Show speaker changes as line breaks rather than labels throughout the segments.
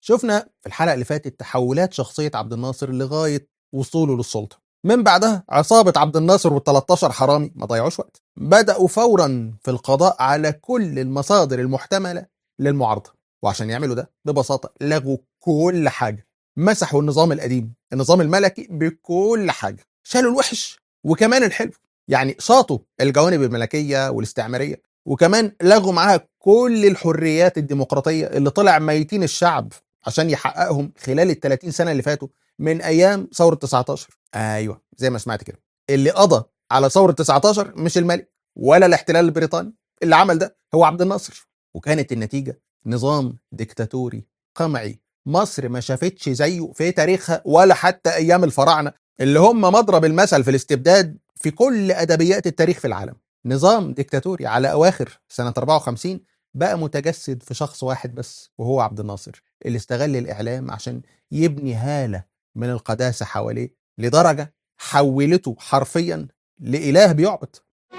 شفنا في الحلقه اللي فاتت تحولات شخصيه عبد الناصر لغايه وصوله للسلطه من بعدها عصابة عبد الناصر وال 13 حرامي ما ضيعوش وقت بدأوا فورا في القضاء على كل المصادر المحتملة للمعارضة وعشان يعملوا ده ببساطة لغوا كل حاجة مسحوا النظام القديم النظام الملكي بكل حاجة شالوا الوحش وكمان الحلو يعني شاطوا الجوانب الملكية والاستعمارية وكمان لغوا معاها كل الحريات الديمقراطية اللي طلع ميتين الشعب عشان يحققهم خلال ال 30 سنة اللي فاتوا من أيام ثورة 19 أيوه زي ما سمعت كده اللي قضى على ثورة 19 مش الملك ولا الاحتلال البريطاني اللي عمل ده هو عبد الناصر وكانت النتيجة نظام ديكتاتوري قمعي مصر ما شافتش زيه في تاريخها ولا حتى أيام الفراعنة اللي هم مضرب المثل في الاستبداد في كل أدبيات التاريخ في العالم نظام ديكتاتوري على أواخر سنة 54 بقى متجسد في شخص واحد بس وهو عبد الناصر اللي استغل الإعلام عشان يبني هالة من القداسة حواليه لدرجة حولته حرفيا لإله بيعبد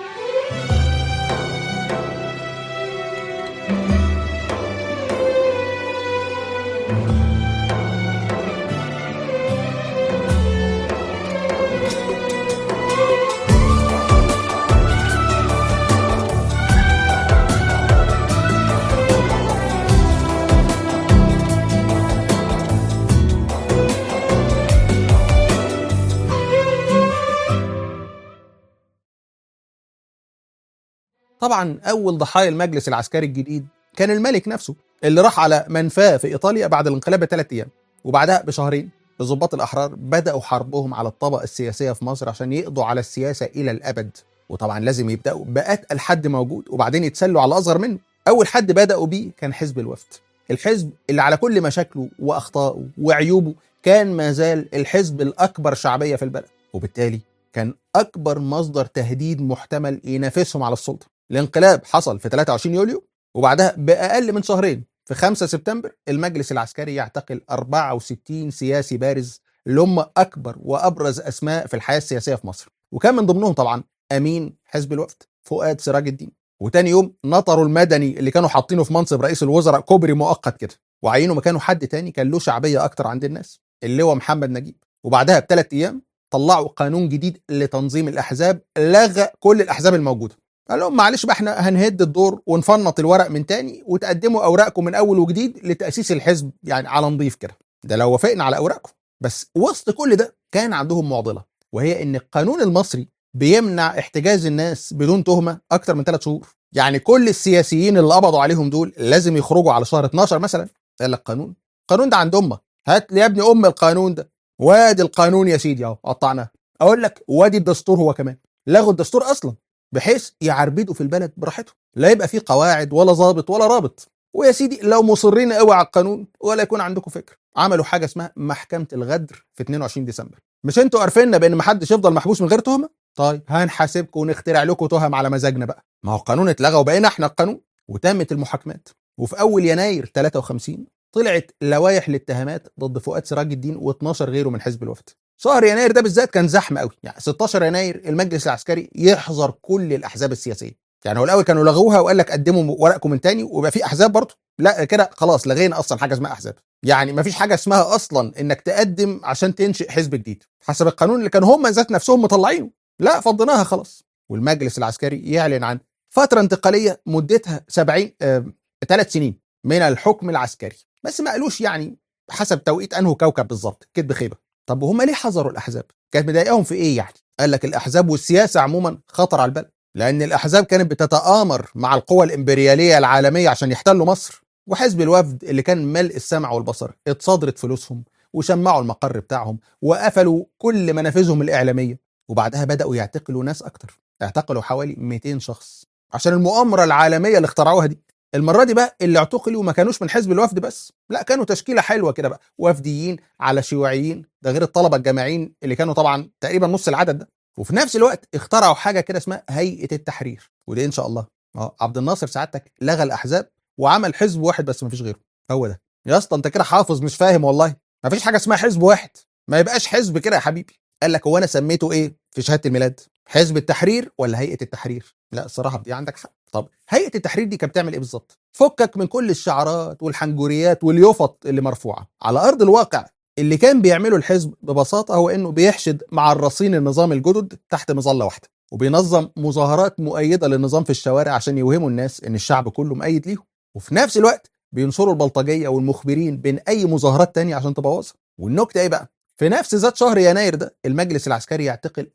طبعا أول ضحايا المجلس العسكري الجديد كان الملك نفسه اللي راح على منفاه في إيطاليا بعد الانقلاب بثلاث أيام وبعدها بشهرين الضباط الأحرار بدأوا حربهم على الطبقة السياسية في مصر عشان يقضوا على السياسة إلى الأبد وطبعا لازم يبدأوا بأتقل حد موجود وبعدين يتسلوا على الأصغر منه أول حد بدأوا بيه كان حزب الوفد الحزب اللي على كل مشاكله وأخطائه وعيوبه كان ما زال الحزب الأكبر شعبية في البلد وبالتالي كان أكبر مصدر تهديد محتمل ينافسهم على السلطة الانقلاب حصل في 23 يوليو وبعدها بأقل من شهرين في 5 سبتمبر المجلس العسكري يعتقل 64 سياسي بارز اللي هم أكبر وأبرز أسماء في الحياة السياسية في مصر وكان من ضمنهم طبعا أمين حزب الوفد فؤاد سراج الدين وتاني يوم نطروا المدني اللي كانوا حاطينه في منصب رئيس الوزراء كوبري مؤقت كده وعينوا مكانه حد تاني كان له شعبية أكتر عند الناس اللي هو محمد نجيب وبعدها بثلاث أيام طلعوا قانون جديد لتنظيم الأحزاب لغى كل الأحزاب الموجودة قال لهم معلش بقى احنا هنهد الدور ونفنط الورق من تاني وتقدموا اوراقكم من اول وجديد لتاسيس الحزب يعني على نظيف كده ده لو وافقنا على اوراقكم بس وسط كل ده كان عندهم معضله وهي ان القانون المصري بيمنع احتجاز الناس بدون تهمه اكتر من ثلاث شهور يعني كل السياسيين اللي قبضوا عليهم دول لازم يخرجوا على شهر 12 مثلا قال لك قانون القانون ده عند امه هات لي يا ابني ام القانون ده وادي القانون يا سيدي اهو قطعناه اقول لك وادي الدستور هو كمان لغوا الدستور اصلا بحيث يعربدوا في البلد براحتهم لا يبقى فيه قواعد ولا ضابط ولا رابط ويا سيدي لو مصرين قوي على القانون ولا يكون عندكم فكره عملوا حاجه اسمها محكمه الغدر في 22 ديسمبر مش انتوا عارفيننا بان محدش يفضل محبوس من غير تهمه طيب هنحاسبكم ونخترع لكم تهم على مزاجنا بقى ما هو القانون اتلغى وبقينا احنا القانون وتمت المحاكمات وفي اول يناير 53 طلعت لوائح الاتهامات ضد فؤاد سراج الدين و12 غيره من حزب الوفد شهر يناير ده بالذات كان زحمه قوي يعني 16 يناير المجلس العسكري يحظر كل الاحزاب السياسيه يعني هو الاول كانوا لغوها وقال لك قدموا ورقكم من تاني ويبقى في احزاب برضه لا كده خلاص لغينا اصلا حاجه اسمها احزاب يعني ما فيش حاجه اسمها اصلا انك تقدم عشان تنشئ حزب جديد حسب القانون اللي كانوا هم ذات نفسهم مطلعينه لا فضيناها خلاص والمجلس العسكري يعلن عن فتره انتقاليه مدتها 70 ثلاث آه، سنين من الحكم العسكري بس ما قالوش يعني حسب توقيت انه كوكب بالظبط كدب خيبه طب وهم ليه حذروا الاحزاب كانت مضايقاهم في ايه يعني قال لك الاحزاب والسياسه عموما خطر على البلد لان الاحزاب كانت بتتآمر مع القوى الامبرياليه العالميه عشان يحتلوا مصر وحزب الوفد اللي كان ملء السمع والبصر اتصادرت فلوسهم وشمعوا المقر بتاعهم وقفلوا كل منافذهم الاعلاميه وبعدها بداوا يعتقلوا ناس اكتر اعتقلوا حوالي 200 شخص عشان المؤامره العالميه اللي اخترعوها دي المره دي بقى اللي اعتقلوا ما كانوش من حزب الوفد بس لا كانوا تشكيله حلوه كده بقى وفديين على شيوعيين ده غير الطلبه الجامعيين اللي كانوا طبعا تقريبا نص العدد ده وفي نفس الوقت اخترعوا حاجه كده اسمها هيئه التحرير ودي ان شاء الله اه عبد الناصر سعادتك لغى الاحزاب وعمل حزب واحد بس ما فيش غيره هو ده يا اسطى انت كده حافظ مش فاهم والله ما فيش حاجه اسمها حزب واحد ما يبقاش حزب كده يا حبيبي قال لك هو انا سميته ايه في شهاده الميلاد حزب التحرير ولا هيئه التحرير لا الصراحه دي عندك حق طب هيئه التحرير دي كانت بتعمل ايه بالظبط فكك من كل الشعارات والحنجوريات واليفط اللي مرفوعه على ارض الواقع اللي كان بيعمله الحزب ببساطه هو انه بيحشد معرصين النظام الجدد تحت مظله واحده وبينظم مظاهرات مؤيده للنظام في الشوارع عشان يوهموا الناس ان الشعب كله مؤيد ليهم وفي نفس الوقت بينشروا البلطجيه والمخبرين بين اي مظاهرات تانية عشان تبوظها والنكته ايه بقى في نفس ذات شهر يناير ده المجلس العسكري يعتقل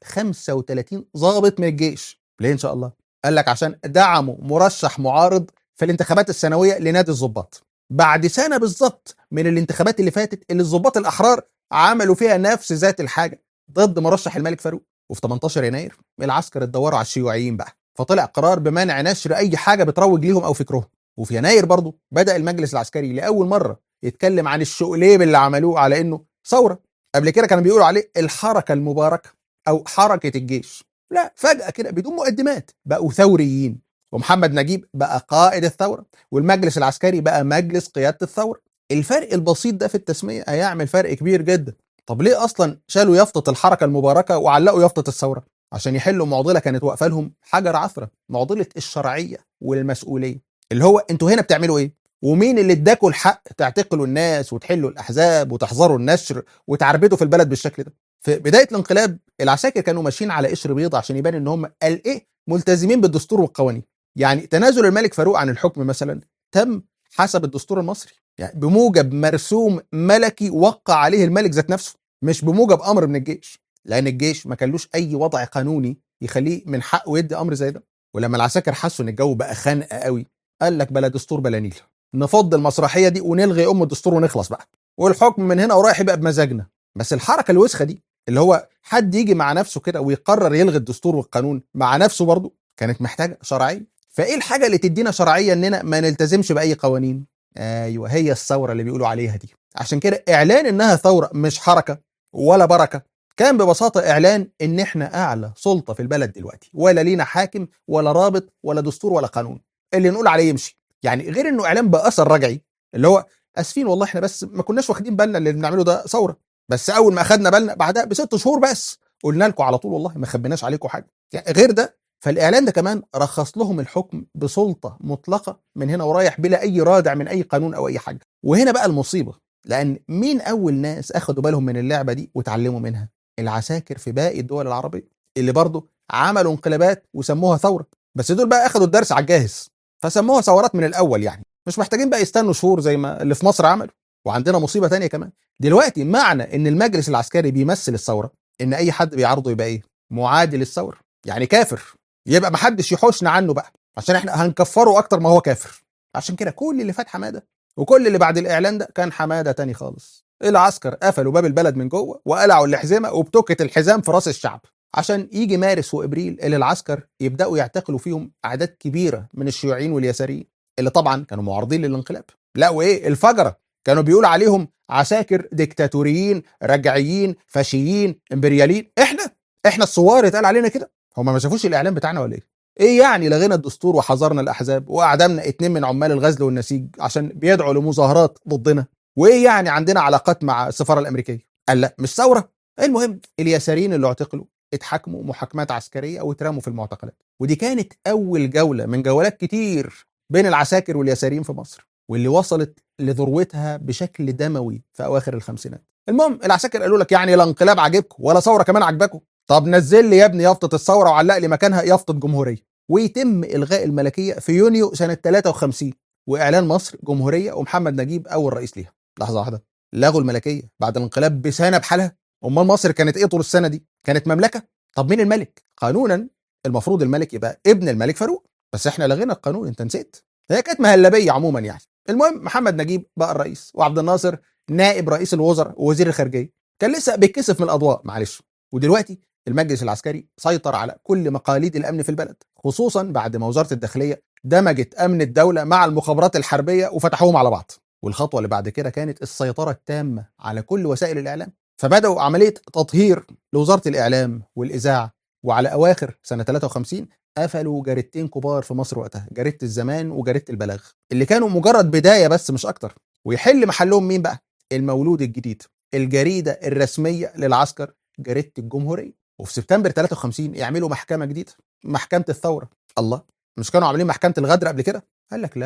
35 ضابط من الجيش ليه ان شاء الله قال لك عشان دعموا مرشح معارض في الانتخابات السنويه لنادي الضباط بعد سنه بالظبط من الانتخابات اللي فاتت اللي الضباط الاحرار عملوا فيها نفس ذات الحاجه ضد مرشح الملك فاروق وفي 18 يناير العسكر اتدوروا على الشيوعيين بقى فطلع قرار بمنع نشر اي حاجه بتروج ليهم او فكرهم وفي يناير برضه بدا المجلس العسكري لاول مره يتكلم عن الشقليب اللي عملوه على انه ثوره قبل كده كانوا بيقولوا عليه الحركه المباركه او حركه الجيش لا فجاه كده بدون مقدمات بقوا ثوريين ومحمد نجيب بقى قائد الثوره والمجلس العسكري بقى مجلس قياده الثوره الفرق البسيط ده في التسميه هيعمل فرق كبير جدا طب ليه اصلا شالوا يافطه الحركه المباركه وعلقوا يافطه الثوره عشان يحلوا معضله كانت واقفه لهم حجر عثره معضله الشرعيه والمسؤوليه اللي هو انتوا هنا بتعملوا ايه ومين اللي اداكوا الحق تعتقلوا الناس وتحلوا الاحزاب وتحظروا النشر وتعربدوا في البلد بالشكل ده في بدايه الانقلاب العساكر كانوا ماشيين على قشر بيض عشان يبان ان هم قال ايه ملتزمين بالدستور والقوانين يعني تنازل الملك فاروق عن الحكم مثلا تم حسب الدستور المصري يعني بموجب مرسوم ملكي وقع عليه الملك ذات نفسه مش بموجب امر من الجيش لان الجيش ما كانلوش اي وضع قانوني يخليه من حقه يدي امر زي ده ولما العساكر حسوا ان الجو بقى خانقه قوي قال لك بلا دستور بلا نيل نفض المسرحيه دي ونلغي ام الدستور ونخلص بقى والحكم من هنا ورايح يبقى بمزاجنا بس الحركه الوسخه دي اللي هو حد يجي مع نفسه كده ويقرر يلغي الدستور والقانون مع نفسه برضه كانت محتاجه شرعيه فايه الحاجه اللي تدينا شرعيه اننا ما نلتزمش باي قوانين ايوه هي الثوره اللي بيقولوا عليها دي عشان كده اعلان انها ثوره مش حركه ولا بركه كان ببساطه اعلان ان احنا اعلى سلطه في البلد دلوقتي ولا لينا حاكم ولا رابط ولا دستور ولا قانون اللي نقول عليه يمشي يعني غير انه اعلان باثر رجعي اللي هو اسفين والله احنا بس ما كناش واخدين بالنا اللي بنعمله ده ثوره بس اول ما اخدنا بالنا بعدها بست شهور بس قلنا لكم على طول والله ما خبيناش عليكم حاجه يعني غير ده فالاعلان ده كمان رخص لهم الحكم بسلطه مطلقه من هنا ورايح بلا اي رادع من اي قانون او اي حاجه وهنا بقى المصيبه لان مين اول ناس اخدوا بالهم من اللعبه دي وتعلموا منها العساكر في باقي الدول العربيه اللي برضه عملوا انقلابات وسموها ثوره بس دول بقى اخدوا الدرس على الجاهز فسموها ثورات من الاول يعني مش محتاجين بقى يستنوا شهور زي ما اللي في مصر عملوا وعندنا مصيبه تانية كمان دلوقتي معنى ان المجلس العسكري بيمثل الثوره ان اي حد بيعارضه يبقى ايه معادي للثوره يعني كافر يبقى محدش يحوشنا عنه بقى عشان احنا هنكفره اكتر ما هو كافر عشان كده كل اللي فات حماده وكل اللي بعد الاعلان ده كان حماده تاني خالص العسكر قفلوا باب البلد من جوه وقلعوا الحزمه وبتوكه الحزام في راس الشعب عشان يجي مارس وابريل اللي العسكر يبداوا يعتقلوا فيهم اعداد كبيره من الشيوعيين واليساريين اللي طبعا كانوا معارضين للانقلاب لا وايه الفجره كانوا بيقولوا عليهم عساكر ديكتاتوريين رجعيين فاشيين امبرياليين احنا احنا الثوار اتقال علينا كده هم ما شافوش الاعلان بتاعنا ولا ايه ايه يعني لغينا الدستور وحظرنا الاحزاب واعدمنا اتنين من عمال الغزل والنسيج عشان بيدعوا لمظاهرات ضدنا وايه يعني عندنا علاقات مع السفاره الامريكيه قال لا مش ثوره المهم اليساريين اللي اعتقلوا اتحاكموا محاكمات عسكريه واترموا في المعتقلات ودي كانت اول جوله من جولات كتير بين العساكر واليساريين في مصر واللي وصلت لذروتها بشكل دموي في اواخر الخمسينات المهم العساكر قالوا لك يعني لا انقلاب عاجبكم ولا ثوره كمان عاجباكم طب نزل لي يا ابني يافطه الثوره وعلق لي مكانها يافطه جمهوريه ويتم الغاء الملكيه في يونيو سنه 53 واعلان مصر جمهوريه ومحمد نجيب اول رئيس ليها لحظه واحده لغوا الملكيه بعد الانقلاب بسنه بحالها امال مصر كانت ايه طول السنه دي كانت مملكه طب مين الملك قانونا المفروض الملك يبقى ابن الملك فاروق بس احنا لغينا القانون انت نسيت هي كانت مهلبيه عموما يعني المهم محمد نجيب بقى الرئيس وعبد الناصر نائب رئيس الوزراء ووزير الخارجيه كان لسه بيتكسف من الاضواء معلش ودلوقتي المجلس العسكري سيطر على كل مقاليد الامن في البلد خصوصا بعد ما وزاره الداخليه دمجت امن الدوله مع المخابرات الحربيه وفتحوهم على بعض والخطوه اللي بعد كده كانت السيطره التامه على كل وسائل الاعلام فبداوا عمليه تطهير لوزاره الاعلام والاذاعه وعلى اواخر سنه 53 قفلوا جريدتين كبار في مصر وقتها جريده الزمان وجريده البلاغ اللي كانوا مجرد بدايه بس مش اكتر ويحل محلهم مين بقى المولود الجديد الجريده الرسميه للعسكر جريده الجمهوريه وفي سبتمبر 53 يعملوا محكمه جديده محكمه الثوره الله مش كانوا عاملين محكمه الغدر قبل كده قال لك لا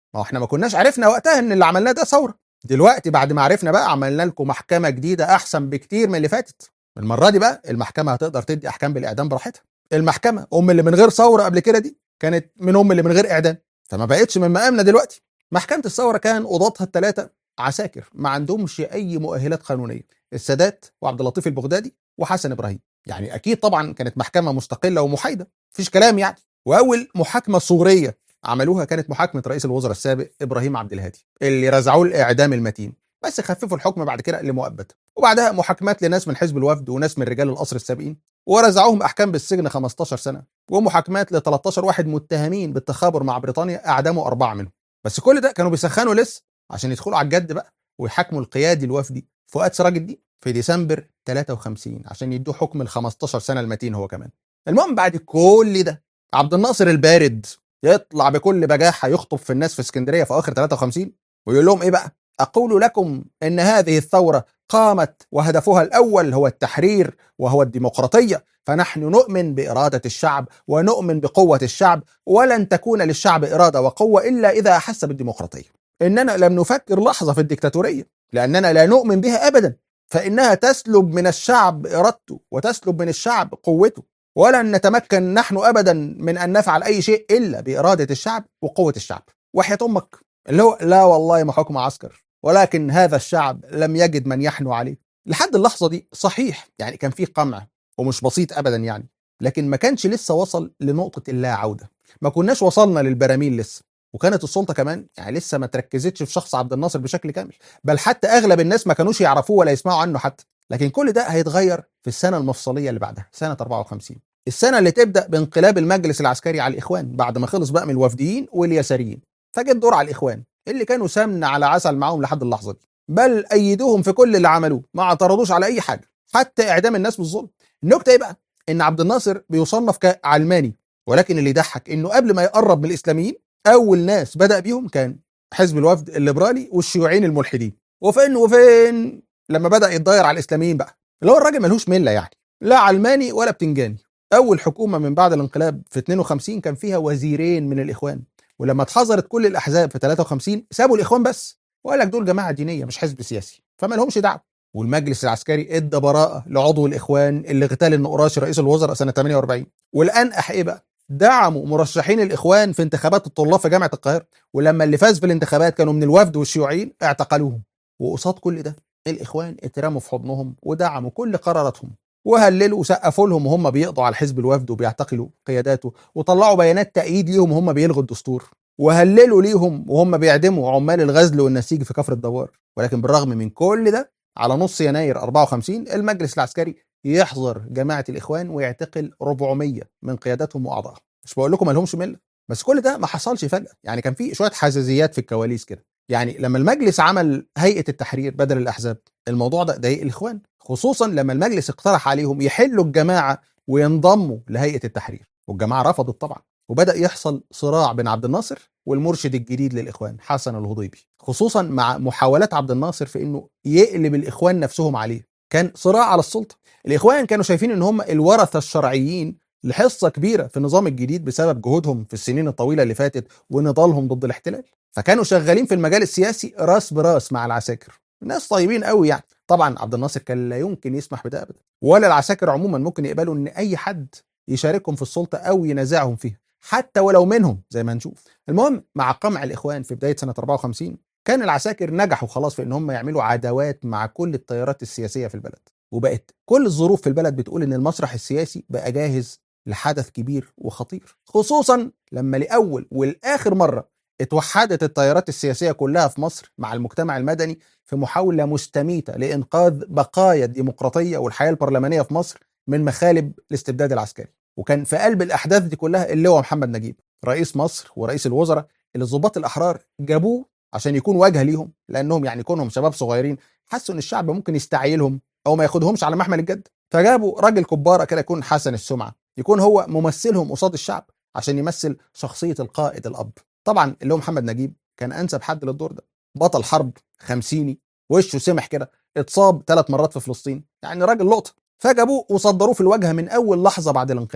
ما هو احنا ما كناش عرفنا وقتها ان اللي عملناه ده ثوره دلوقتي بعد ما عرفنا بقى عملنا لكم محكمه جديده احسن بكتير من اللي فاتت المره دي بقى المحكمه هتقدر تدي احكام بالاعدام براحتها المحكمه ام اللي من غير ثوره قبل كده دي كانت من ام اللي من غير اعدام فما بقتش من مقامنا دلوقتي محكمه الثوره كان قضاتها الثلاثه عساكر ما عندهمش اي مؤهلات قانونيه السادات وعبد اللطيف البغدادي وحسن ابراهيم يعني اكيد طبعا كانت محكمه مستقله ومحايده مفيش كلام يعني واول محاكمه صوريه عملوها كانت محاكمه رئيس الوزراء السابق ابراهيم عبد الهادي اللي رزعوه الاعدام المتين بس خففوا الحكم بعد كده لمؤبد وبعدها محاكمات لناس من حزب الوفد وناس من رجال القصر السابقين ورزعوهم احكام بالسجن 15 سنه ومحاكمات ل 13 واحد متهمين بالتخابر مع بريطانيا اعدموا اربعه منهم بس كل ده كانوا بيسخنوا لسه عشان يدخلوا على الجد بقى ويحاكموا القيادي الوفدي فؤاد سراج الدين في ديسمبر 53 عشان يدوه حكم ال 15 سنه المتين هو كمان المهم بعد كل ده عبد الناصر البارد يطلع بكل بجاحه يخطب في الناس في اسكندريه في اخر 53 ويقول لهم ايه بقى اقول لكم ان هذه الثوره قامت وهدفها الاول هو التحرير وهو الديمقراطيه فنحن نؤمن باراده الشعب ونؤمن بقوه الشعب ولن تكون للشعب اراده وقوه الا اذا احس بالديمقراطيه اننا لم نفكر لحظه في الديكتاتوريه لاننا لا نؤمن بها ابدا فانها تسلب من الشعب ارادته وتسلب من الشعب قوته ولن نتمكن نحن ابدا من ان نفعل اي شيء الا باراده الشعب وقوه الشعب وحياه امك اللي هو لا والله ما حكم عسكر ولكن هذا الشعب لم يجد من يحنو عليه لحد اللحظه دي صحيح يعني كان في قمع ومش بسيط ابدا يعني لكن ما كانش لسه وصل لنقطه اللا عوده ما كناش وصلنا للبراميل لسه وكانت السلطه كمان يعني لسه ما تركزتش في شخص عبد الناصر بشكل كامل بل حتى اغلب الناس ما كانوش يعرفوه ولا يسمعوا عنه حتى لكن كل ده هيتغير في السنه المفصليه اللي بعدها سنه 54 السنه اللي تبدا بانقلاب المجلس العسكري على الاخوان بعد ما خلص بقى من الوفديين واليساريين فجت دور على الاخوان اللي كانوا سمن على عسل معاهم لحد اللحظه دي بل ايدوهم في كل اللي عملوه ما اعترضوش على اي حاجه حتى اعدام الناس بالظلم النكته ايه بقى ان عبد الناصر بيصنف كعلماني ولكن اللي يضحك انه قبل ما يقرب من الاسلاميين اول ناس بدا بيهم كان حزب الوفد الليبرالي والشيوعيين الملحدين وفين وفين لما بدا يتضاير على الاسلاميين بقى اللي هو الراجل ملهوش مله يعني لا علماني ولا بتنجاني اول حكومه من بعد الانقلاب في 52 كان فيها وزيرين من الاخوان ولما اتحظرت كل الاحزاب في 53 سابوا الاخوان بس وقال لك دول جماعه دينيه مش حزب سياسي فما لهمش دعوه والمجلس العسكري ادى براءه لعضو الاخوان اللي اغتال النقراش رئيس الوزراء سنه 48 والان ايه بقى دعموا مرشحين الاخوان في انتخابات الطلاب في جامعه القاهره ولما اللي فاز في الانتخابات كانوا من الوفد والشيوعيين اعتقلوهم وقصاد كل ده الاخوان اترموا في حضنهم ودعموا كل قراراتهم وهللوا وسقفوا لهم وهم بيقضوا على الحزب الوفد وبيعتقلوا قياداته وطلعوا بيانات تأييد ليهم وهم بيلغوا الدستور وهللوا ليهم وهم بيعدموا عمال الغزل والنسيج في كفر الدوار ولكن بالرغم من كل ده على نص يناير 54 المجلس العسكري يحظر جماعة الإخوان ويعتقل 400 من قياداتهم وأعضائهم مش بقول لكم ما لهمش ملة بس كل ده ما حصلش فجأة يعني كان في شوية حزازيات في الكواليس كده يعني لما المجلس عمل هيئة التحرير بدل الأحزاب الموضوع ده ضايق الإخوان خصوصا لما المجلس اقترح عليهم يحلوا الجماعة وينضموا لهيئة التحرير والجماعة رفضت طبعا وبدأ يحصل صراع بين عبد الناصر والمرشد الجديد للإخوان حسن الهضيبي خصوصا مع محاولات عبد الناصر في إنه يقلب الإخوان نفسهم عليه كان صراع على السلطة الإخوان كانوا شايفين إن هم الورثة الشرعيين لحصة كبيرة في النظام الجديد بسبب جهودهم في السنين الطويلة اللي فاتت ونضالهم ضد الاحتلال فكانوا شغالين في المجال السياسي راس براس مع العساكر ناس طيبين قوي يعني طبعا عبد الناصر كان لا يمكن يسمح بده ابدا ولا العساكر عموما ممكن يقبلوا ان اي حد يشاركهم في السلطه او ينازعهم فيها حتى ولو منهم زي ما هنشوف المهم مع قمع الاخوان في بدايه سنه 54 كان العساكر نجحوا خلاص في ان هم يعملوا عداوات مع كل التيارات السياسيه في البلد وبقت كل الظروف في البلد بتقول ان المسرح السياسي بقى جاهز لحدث كبير وخطير خصوصا لما لاول والاخر مره اتوحدت التيارات السياسيه كلها في مصر مع المجتمع المدني في محاوله مستميته لانقاذ بقايا الديمقراطيه والحياه البرلمانيه في مصر من مخالب الاستبداد العسكري وكان في قلب الاحداث دي كلها اللواء محمد نجيب رئيس مصر ورئيس الوزراء اللي الضباط الاحرار جابوه عشان يكون واجهه ليهم لانهم يعني كونهم شباب صغيرين حسوا ان الشعب ممكن يستعيلهم او ما ياخدهمش على محمل الجد فجابوا راجل كباره كده يكون حسن السمعه يكون هو ممثلهم قصاد الشعب عشان يمثل شخصيه القائد الاب طبعا اللي هو محمد نجيب كان انسب حد للدور ده بطل حرب خمسيني وشه سمح كده اتصاب ثلاث مرات في فلسطين يعني راجل لقطه فجابوه وصدروه في الواجهه من اول لحظه بعد الانقلاب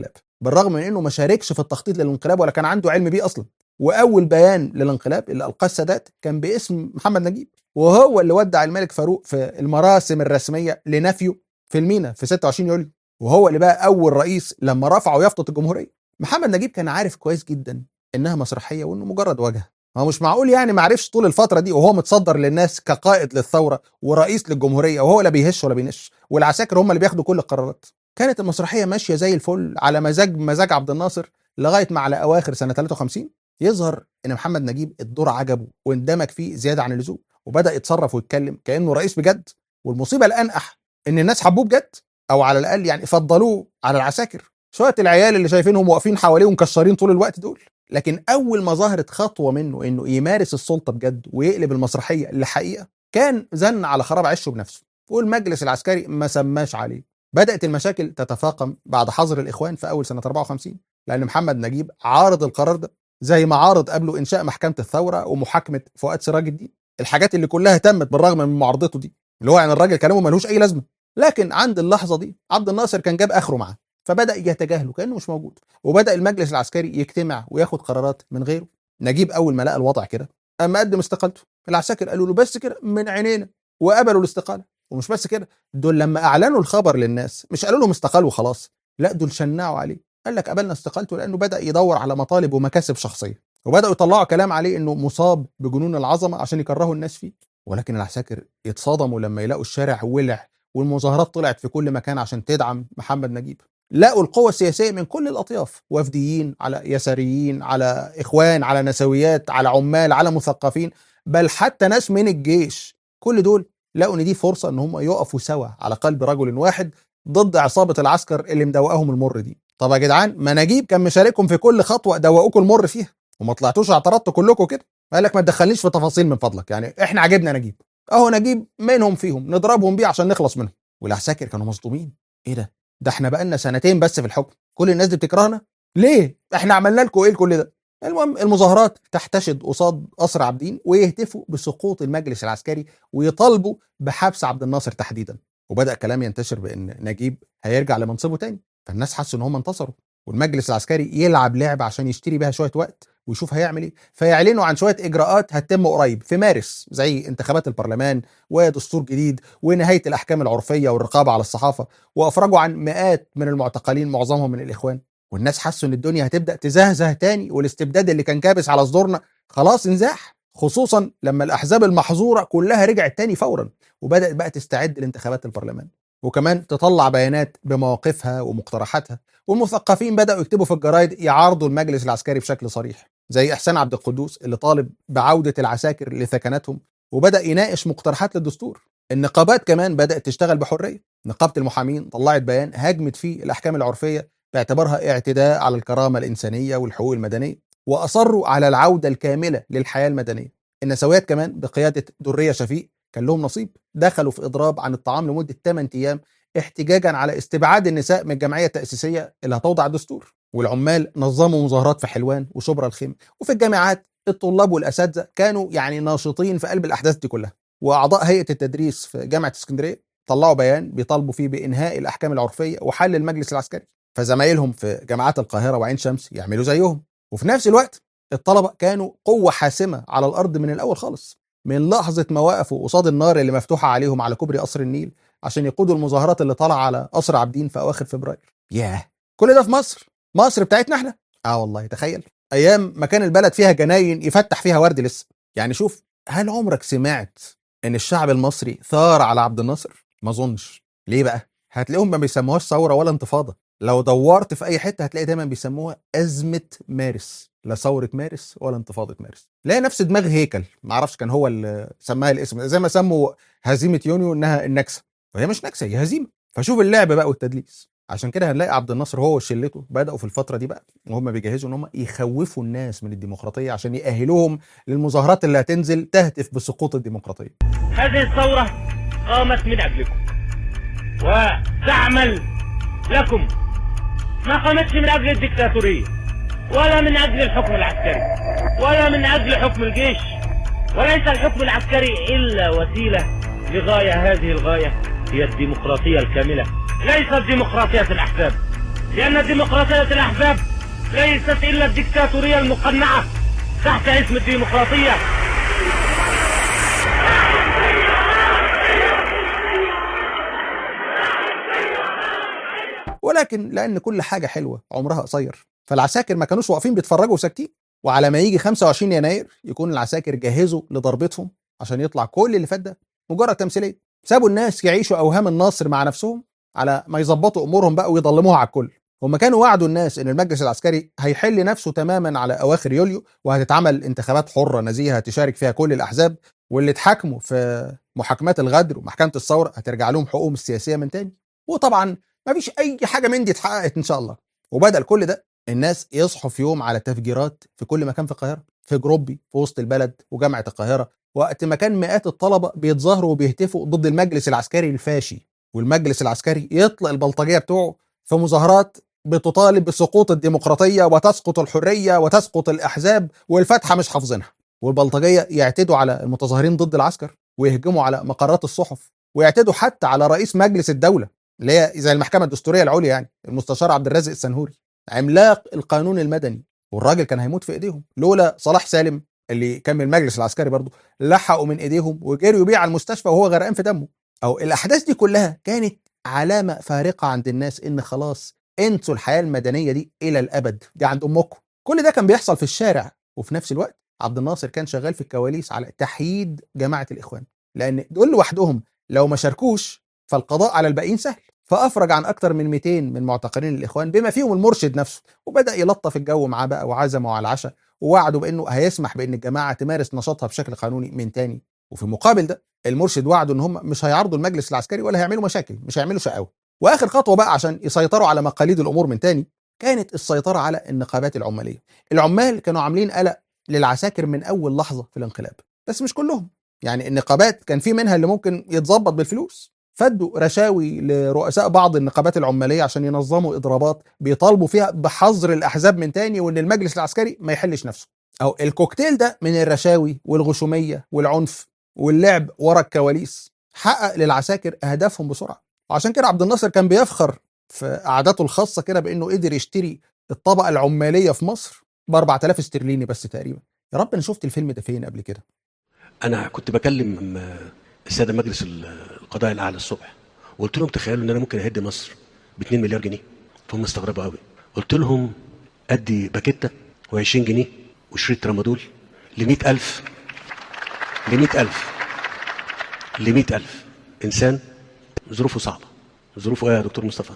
بالرغم من انه ما شاركش في التخطيط للانقلاب ولا كان عنده علم بيه اصلا واول بيان للانقلاب اللي القاه السادات كان باسم محمد نجيب وهو اللي ودع الملك فاروق في المراسم الرسميه لنفيه في المينا في 26 يوليو وهو اللي بقى اول رئيس لما رفعوا يافطه الجمهوريه محمد نجيب كان عارف كويس جدا انها مسرحيه وانه مجرد وجه هو مش معقول يعني ما عرفش طول الفتره دي وهو متصدر للناس كقائد للثوره ورئيس للجمهوريه وهو لا بيهش ولا بينش والعساكر هم اللي بياخدوا كل القرارات كانت المسرحيه ماشيه زي الفل على مزاج مزاج عبد الناصر لغايه ما على اواخر سنه 53 يظهر ان محمد نجيب الدور عجبه واندمج فيه زياده عن اللزوم وبدا يتصرف ويتكلم كانه رئيس بجد والمصيبه الانقح ان الناس حبوه بجد او على الاقل يعني فضلوه على العساكر شويه العيال اللي شايفينهم واقفين حواليه ومكشرين طول الوقت دول لكن اول ما ظهرت خطوه منه انه يمارس السلطه بجد ويقلب المسرحيه لحقيقه كان زن على خراب عشه بنفسه والمجلس العسكري ما سماش عليه بدات المشاكل تتفاقم بعد حظر الاخوان في اول سنه 54 لان محمد نجيب عارض القرار ده زي ما عارض قبله انشاء محكمه الثوره ومحاكمه فؤاد سراج الدين الحاجات اللي كلها تمت بالرغم من معارضته دي اللي هو يعني الراجل كلامه ملوش اي لازمه لكن عند اللحظه دي عبد الناصر كان جاب اخره معاه فبدا يتجاهله كانه مش موجود وبدا المجلس العسكري يجتمع وياخد قرارات من غيره نجيب اول ما لقى الوضع كده اما قدم استقالته العساكر قالوا له بس كده من عينينا وقبلوا الاستقاله ومش بس كده دول لما اعلنوا الخبر للناس مش قالوا لهم استقال وخلاص لا دول شنعوا عليه قال لك قبلنا استقالته لانه بدا يدور على مطالب ومكاسب شخصيه وبداوا يطلعوا كلام عليه انه مصاب بجنون العظمه عشان يكرهوا الناس فيه ولكن العساكر يتصدموا لما يلاقوا الشارع ولع والمظاهرات طلعت في كل مكان عشان تدعم محمد نجيب لقوا القوى السياسيه من كل الاطياف وفديين على يساريين على اخوان على نسويات على عمال على مثقفين بل حتى ناس من الجيش كل دول لقوا ان دي فرصه ان هم يقفوا سوا على قلب رجل واحد ضد عصابه العسكر اللي مدوقاهم المر دي طب يا جدعان ما نجيب كان مشارككم في كل خطوه دوقوكم المر فيها وما طلعتوش اعترضتوا كلكم كده قال لك ما تدخلنيش في تفاصيل من فضلك يعني احنا عجبنا نجيب اهو نجيب منهم فيهم نضربهم بيه عشان نخلص منهم والعساكر كانوا مصدومين ايه ده ده احنا بقالنا سنتين بس في الحكم كل الناس دي بتكرهنا ليه احنا عملنا لكم ايه كل ده المهم المظاهرات تحتشد قصاد قصر عابدين ويهتفوا بسقوط المجلس العسكري ويطالبوا بحبس عبد الناصر تحديدا وبدا كلام ينتشر بان نجيب هيرجع لمنصبه تاني فالناس حسوا ان هم انتصروا والمجلس العسكري يلعب لعبه عشان يشتري بيها شويه وقت ويشوف هيعمل ايه فيعلنوا عن شويه اجراءات هتتم قريب في مارس زي انتخابات البرلمان ودستور جديد ونهايه الاحكام العرفيه والرقابه على الصحافه وافرجوا عن مئات من المعتقلين معظمهم من الاخوان والناس حسوا ان الدنيا هتبدا تزهزه تاني والاستبداد اللي كان كابس على صدورنا خلاص انزاح خصوصا لما الاحزاب المحظوره كلها رجعت تاني فورا وبدات بقى تستعد لانتخابات البرلمان وكمان تطلع بيانات بمواقفها ومقترحاتها والمثقفين بداوا يكتبوا في الجرايد يعارضوا المجلس العسكري بشكل صريح زي احسان عبد القدوس اللي طالب بعوده العساكر لثكناتهم وبدا يناقش مقترحات للدستور النقابات كمان بدات تشتغل بحريه نقابه المحامين طلعت بيان هاجمت فيه الاحكام العرفيه باعتبارها اعتداء على الكرامه الانسانيه والحقوق المدنيه واصروا على العوده الكامله للحياه المدنيه النسويات كمان بقياده دريه شفيق كان لهم نصيب دخلوا في اضراب عن الطعام لمده 8 ايام احتجاجا على استبعاد النساء من الجمعيه التاسيسيه اللي هتوضع الدستور والعمال نظموا مظاهرات في حلوان وشبرا الخيمه وفي الجامعات الطلاب والاساتذه كانوا يعني ناشطين في قلب الاحداث دي كلها واعضاء هيئه التدريس في جامعه اسكندريه طلعوا بيان بيطالبوا فيه بانهاء الاحكام العرفيه وحل المجلس العسكري فزمايلهم في جامعات القاهره وعين شمس يعملوا زيهم وفي نفس الوقت الطلبه كانوا قوه حاسمه على الارض من الاول خالص من لحظه ما وقفوا قصاد النار اللي مفتوحه عليهم على كوبري قصر النيل عشان يقودوا المظاهرات اللي طالعه على قصر عابدين في اواخر فبراير ياه كل ده في مصر مصر بتاعتنا احنا اه والله تخيل ايام ما كان البلد فيها جناين يفتح فيها ورد لسه يعني شوف هل عمرك سمعت ان الشعب المصري ثار على عبد الناصر ما اظنش ليه بقى هتلاقيهم ما بيسموهاش ثوره ولا انتفاضه لو دورت في اي حته هتلاقي دايما بيسموها ازمه مارس لا ثوره مارس ولا انتفاضه مارس لا نفس دماغ هيكل ما اعرفش كان هو اللي سماها الاسم زي ما سموا هزيمه يونيو انها النكسه وهي مش نكسه هي هزيمه فشوف اللعب بقى والتدليس عشان كده هنلاقي عبد الناصر هو وشلته بداوا في الفتره دي بقى وهم بيجهزوا ان هم يخوفوا الناس من الديمقراطيه عشان يأهلوهم للمظاهرات اللي هتنزل تهتف بسقوط الديمقراطيه.
هذه الثوره قامت من اجلكم وتعمل لكم ما قامتش من اجل الدكتاتوريه ولا من اجل الحكم العسكري ولا من اجل حكم الجيش وليس الحكم العسكري الا وسيله لغايه هذه الغايه هي الديمقراطيه الكامله ليست ديمقراطيه الاحزاب لأن ديمقراطية الأحزاب ليست إلا الدكتاتورية المقنعة تحت اسم الديمقراطية
ولكن لان كل حاجه حلوه عمرها قصير فالعساكر ما كانوش واقفين بيتفرجوا وساكتين وعلى ما يجي 25 يناير يكون العساكر جهزوا لضربتهم عشان يطلع كل اللي فات ده مجرد تمثيليه سابوا الناس يعيشوا اوهام النصر مع نفسهم على ما يظبطوا امورهم بقى ويضلموها على الكل هم كانوا وعدوا الناس ان المجلس العسكري هيحل نفسه تماما على اواخر يوليو وهتتعمل انتخابات حره نزيهه تشارك فيها كل الاحزاب واللي اتحاكموا في محاكمات الغدر ومحكمه الثوره هترجع لهم حقوقهم السياسيه من تاني وطبعا ما فيش اي حاجه من دي اتحققت ان شاء الله وبدا كل ده الناس يصحوا في يوم على تفجيرات في كل مكان في القاهره في جروبي في وسط البلد وجامعه القاهره وقت ما كان مئات الطلبه بيتظاهروا وبيهتفوا ضد المجلس العسكري الفاشي والمجلس العسكري يطلق البلطجيه بتوعه في مظاهرات بتطالب بسقوط الديمقراطيه وتسقط الحريه وتسقط الاحزاب والفاتحه مش حافظينها والبلطجيه يعتدوا على المتظاهرين ضد العسكر ويهجموا على مقرات الصحف ويعتدوا حتى على رئيس مجلس الدوله اللي هي زي المحكمه الدستوريه العليا يعني المستشار عبد الرازق السنهوري عملاق القانون المدني والراجل كان هيموت في ايديهم لولا صلاح سالم اللي كان من المجلس العسكري برضه لحقوا من ايديهم وجريوا بيه على المستشفى وهو غرقان في دمه او الاحداث دي كلها كانت علامه فارقه عند الناس ان خلاص انسوا الحياه المدنيه دي الى الابد دي عند امكم كل ده كان بيحصل في الشارع وفي نفس الوقت عبد الناصر كان شغال في الكواليس على تحييد جماعه الاخوان لان دول لوحدهم لو ما شاركوش فالقضاء على الباقيين سهل فافرج عن اكتر من 200 من معتقلين الاخوان بما فيهم المرشد نفسه وبدا يلطف الجو معاه بقى وعزمه على العشاء ووعده بانه هيسمح بان الجماعه تمارس نشاطها بشكل قانوني من تاني وفي المقابل ده المرشد وعده ان هم مش هيعرضوا المجلس العسكري ولا هيعملوا مشاكل مش هيعملوا شقاوه واخر خطوه بقى عشان يسيطروا على مقاليد الامور من تاني كانت السيطره على النقابات العماليه العمال كانوا عاملين قلق للعساكر من اول لحظه في الانقلاب بس مش كلهم يعني النقابات كان في منها اللي ممكن يتظبط بالفلوس فدوا رشاوي لرؤساء بعض النقابات العماليه عشان ينظموا اضرابات بيطالبوا فيها بحظر الاحزاب من تاني وان المجلس العسكري ما يحلش نفسه او الكوكتيل ده من الرشاوي والغشوميه والعنف واللعب ورا الكواليس حقق للعساكر اهدافهم بسرعه وعشان كده عبد الناصر كان بيفخر في قعداته الخاصه كده بانه قدر يشتري الطبقه العماليه في مصر ب 4000 استرليني بس تقريبا يا رب انا شفت الفيلم ده فين قبل كده
انا كنت بكلم الساده مجلس القضاء الاعلى الصبح وقلت لهم تخيلوا ان انا ممكن اهد مصر ب 2 مليار جنيه فهم استغربوا قوي قلت لهم ادي باكيته و20 جنيه وشريط ترامادول ل 100000 ل 100000 ل 100000 انسان ظروفه صعبه ظروفه ايه يا دكتور مصطفى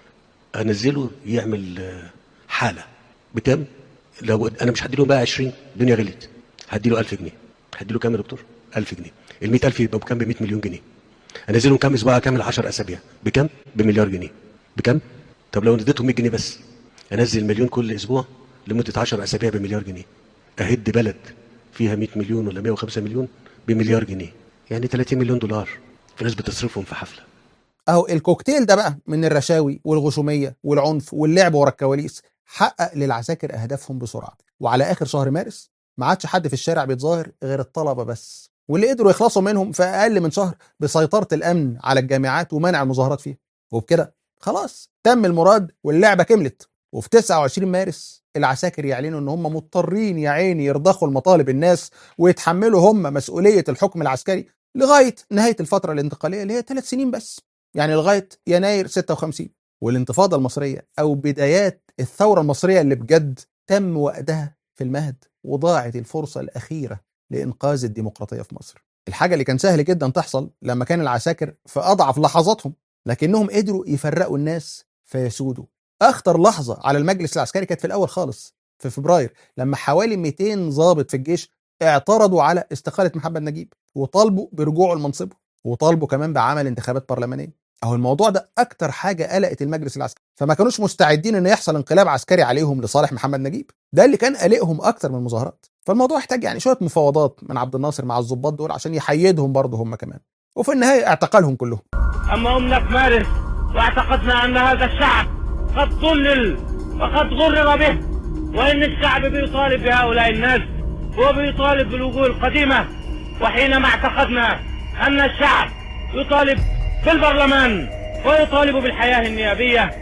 انزله يعمل حاله بكام لو انا مش هديله بقى 20 الدنيا غلت هديله 1000 جنيه هديله كام يا دكتور 1000 جنيه ال 100000 يبقى بكام ب 100 مليون جنيه انزلهم كام اسبوع كامل 10 اسابيع بكام بمليار جنيه بكام طب لو اديتهم 100 جنيه بس انزل مليون كل اسبوع لمده 10 اسابيع بمليار جنيه اهد بلد فيها 100 مليون ولا 105 مليون بمليار جنيه يعني 30 مليون دولار في ناس بتصرفهم في حفله
اهو الكوكتيل ده بقى من الرشاوي والغشوميه والعنف واللعب ورا الكواليس حقق للعساكر اهدافهم بسرعه وعلى اخر شهر مارس ما عادش حد في الشارع بيتظاهر غير الطلبه بس واللي قدروا يخلصوا منهم في اقل من شهر بسيطره الامن على الجامعات ومنع المظاهرات فيها وبكده خلاص تم المراد واللعبه كملت وفي 29 مارس العساكر يعلنوا ان هم مضطرين يا عيني يرضخوا المطالب الناس ويتحملوا هم مسؤوليه الحكم العسكري لغايه نهايه الفتره الانتقاليه اللي هي ثلاث سنين بس يعني لغايه يناير 56 والانتفاضه المصريه او بدايات الثوره المصريه اللي بجد تم وقتها في المهد وضاعت الفرصه الاخيره لانقاذ الديمقراطيه في مصر. الحاجه اللي كان سهل جدا تحصل لما كان العساكر في اضعف لحظاتهم لكنهم قدروا يفرقوا الناس فيسودوا. اخطر لحظه على المجلس العسكري كانت في الاول خالص في فبراير لما حوالي 200 ضابط في الجيش اعترضوا على استقاله محمد نجيب وطالبوا برجوعه لمنصبه وطالبوا كمان بعمل انتخابات برلمانيه. اهو الموضوع ده اكتر حاجه قلقت المجلس العسكري فما كانوش مستعدين ان يحصل انقلاب عسكري عليهم لصالح محمد نجيب ده اللي كان قلقهم اكتر من المظاهرات فالموضوع احتاج يعني شويه مفاوضات من عبد الناصر مع الضباط دول عشان يحيدهم برضه هم كمان وفي النهايه اعتقلهم كلهم
أما أمنا في مارس واعتقدنا أن هذا الشعب قد ضلل وقد غرر به وإن الشعب بيطالب بهؤلاء الناس وبيطالب بالوجوه القديمة وحينما اعتقدنا أن الشعب يطالب بالبرلمان ويطالب بالحياة النيابية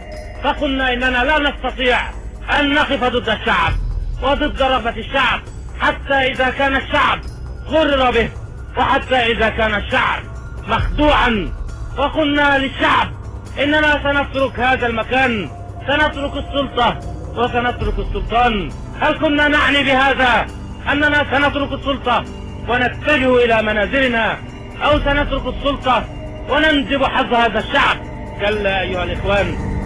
فقلنا إننا لا نستطيع أن نقف ضد الشعب وضد رغبة الشعب حتى إذا كان الشعب غرر به وحتى إذا كان الشعب مخدوعا وقلنا للشعب إننا سنترك هذا المكان سنترك السلطة وسنترك السلطان هل كنا نعني بهذا أننا سنترك السلطة ونتجه إلى منازلنا أو سنترك السلطة وننجب حظ هذا الشعب كلا أيها الإخوان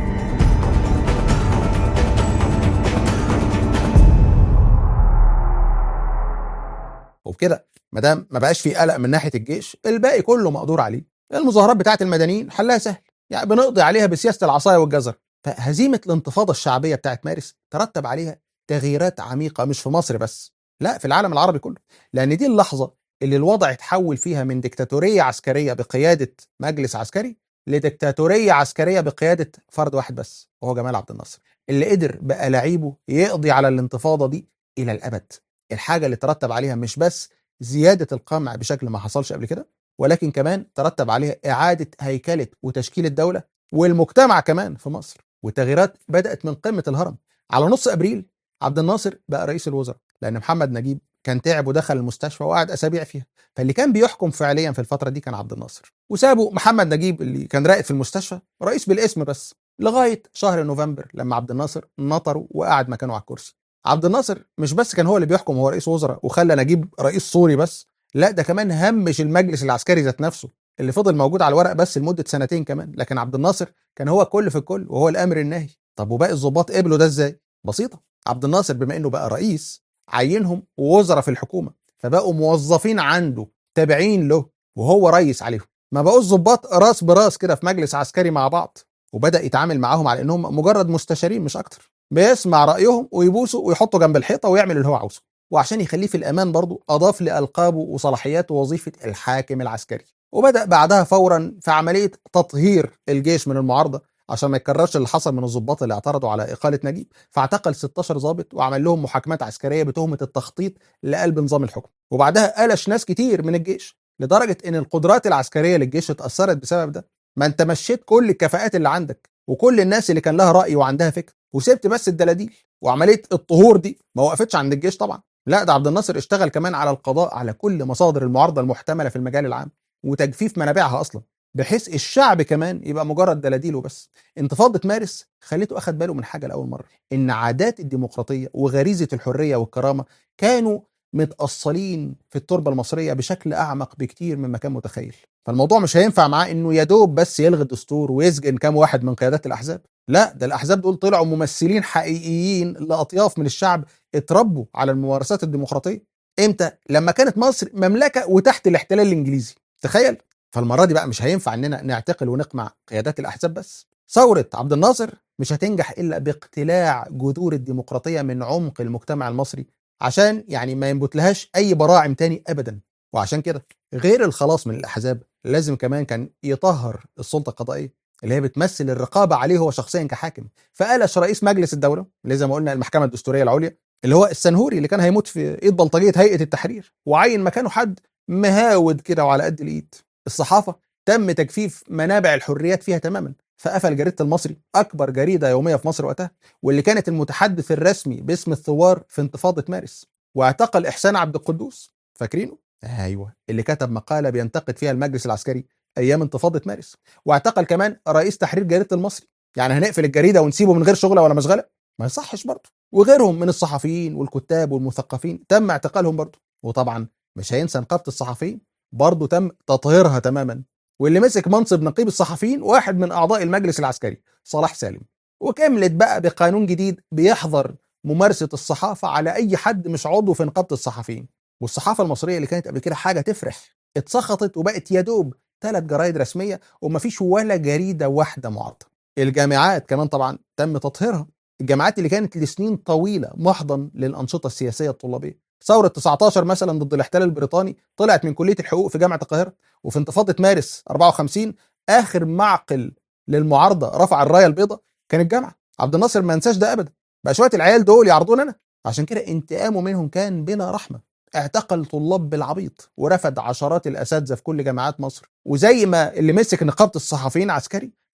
وبكده ما دام ما بقاش في قلق من ناحيه الجيش الباقي كله مقدور عليه المظاهرات بتاعه المدنيين حلها سهل يعني بنقضي عليها بسياسه العصايه والجزر فهزيمه الانتفاضه الشعبيه بتاعه مارس ترتب عليها تغييرات عميقه مش في مصر بس لا في العالم العربي كله لان دي اللحظه اللي الوضع اتحول فيها من ديكتاتوريه عسكريه بقياده مجلس عسكري لديكتاتوريه عسكريه بقياده فرد واحد بس وهو جمال عبد الناصر اللي قدر بألاعيبه يقضي على الانتفاضه دي الى الابد الحاجه اللي ترتب عليها مش بس زياده القمع بشكل ما حصلش قبل كده ولكن كمان ترتب عليها اعاده هيكله وتشكيل الدوله والمجتمع كمان في مصر والتغييرات بدات من قمه الهرم على نص ابريل عبد الناصر بقى رئيس الوزراء لان محمد نجيب كان تعب ودخل المستشفى وقعد اسابيع فيها فاللي كان بيحكم فعليا في الفتره دي كان عبد الناصر وسابوا محمد نجيب اللي كان راقد في المستشفى رئيس بالاسم بس لغايه شهر نوفمبر لما عبد الناصر نطره وقعد مكانه على الكرسي عبد الناصر مش بس كان هو اللي بيحكم هو رئيس وزراء وخلى نجيب رئيس سوري بس لا ده كمان همش المجلس العسكري ذات نفسه اللي فضل موجود على الورق بس لمده سنتين كمان لكن عبد الناصر كان هو كل في الكل وهو الامر الناهي طب وباقي الضباط قبلوا ده ازاي بسيطه عبد الناصر بما انه بقى رئيس عينهم وزراء في الحكومه فبقوا موظفين عنده تابعين له وهو رئيس عليهم ما بقوش ضباط راس براس كده في مجلس عسكري مع بعض وبدا يتعامل معاهم على انهم مجرد مستشارين مش اكتر بيسمع رايهم ويبوسوا ويحطوا جنب الحيطه ويعمل اللي هو عاوزه وعشان يخليه في الامان برضه اضاف لالقابه وصلاحياته وظيفه الحاكم العسكري وبدا بعدها فورا في عمليه تطهير الجيش من المعارضه عشان ما يتكررش اللي حصل من الضباط اللي اعترضوا على اقاله نجيب فاعتقل 16 ضابط وعمل لهم محاكمات عسكريه بتهمه التخطيط لقلب نظام الحكم وبعدها قلش ناس كتير من الجيش لدرجه ان القدرات العسكريه للجيش اتاثرت بسبب ده ما انت مشيت كل الكفاءات اللي عندك وكل الناس اللي كان لها راي وعندها فكر وسبت بس الدلاديل وعمليه الطهور دي ما وقفتش عند الجيش طبعا لا ده عبد الناصر اشتغل كمان على القضاء على كل مصادر المعارضه المحتمله في المجال العام وتجفيف منابعها اصلا بحيث الشعب كمان يبقى مجرد دلاديل وبس انتفاضه مارس خليته اخد باله من حاجه لاول مره ان عادات الديمقراطيه وغريزه الحريه والكرامه كانوا متأصلين في التربة المصرية بشكل أعمق بكتير مما كان متخيل فالموضوع مش هينفع معاه إنه يدوب بس يلغي الدستور ويسجن كام واحد من قيادات الأحزاب لا ده الأحزاب دول طلعوا ممثلين حقيقيين لأطياف من الشعب اتربوا على الممارسات الديمقراطية إمتى؟ لما كانت مصر مملكة وتحت الاحتلال الإنجليزي تخيل فالمرة دي بقى مش هينفع إننا نعتقل ونقمع قيادات الأحزاب بس ثورة عبد الناصر مش هتنجح إلا باقتلاع جذور الديمقراطية من عمق المجتمع المصري عشان يعني ما ينبت لهاش اي براعم تاني ابدا وعشان كده غير الخلاص من الاحزاب لازم كمان كان يطهر السلطه القضائيه اللي هي بتمثل الرقابه عليه هو شخصيا كحاكم فقلش رئيس مجلس الدوله اللي زي ما قلنا المحكمه الدستوريه العليا اللي هو السنهوري اللي كان هيموت في ايد بلطجيه هيئه التحرير وعين مكانه حد مهاود كده وعلى قد الايد الصحافه تم تجفيف منابع الحريات فيها تماما فقفل جريده المصري اكبر جريده يوميه في مصر وقتها واللي كانت المتحدث الرسمي باسم الثوار في انتفاضه مارس واعتقل احسان عبد القدوس فاكرينه ايوه اللي كتب مقاله بينتقد فيها المجلس العسكري ايام انتفاضه مارس واعتقل كمان رئيس تحرير جريده المصري يعني هنقفل الجريده ونسيبه من غير شغله ولا مشغله ما يصحش برضه وغيرهم من الصحفيين والكتاب والمثقفين تم اعتقالهم برضه وطبعا مش هينسى نقابه الصحفيين برضه تم تطهيرها تماما واللي مسك منصب نقيب الصحفيين واحد من اعضاء المجلس العسكري صلاح سالم وكملت بقى بقانون جديد بيحظر ممارسه الصحافه على اي حد مش عضو في نقابه الصحفيين والصحافه المصريه اللي كانت قبل كده حاجه تفرح اتسخطت وبقت يا دوب ثلاث جرايد رسميه ومفيش ولا جريده واحده معارضه الجامعات كمان طبعا تم تطهيرها الجامعات اللي كانت لسنين طويله محضن للانشطه السياسيه الطلابيه ثورة 19 مثلا ضد الاحتلال البريطاني طلعت من كلية الحقوق في جامعة القاهرة وفي انتفاضة مارس 54 آخر معقل للمعارضة رفع الراية البيضاء كان الجامعة عبد الناصر ما انساش ده أبدا بقى شوية العيال دول يعرضون أنا عشان كده انتقامه منهم كان بلا رحمة اعتقل طلاب بالعبيط ورفد عشرات الأساتذة في كل جامعات مصر وزي ما اللي مسك نقابة الصحفيين عسكري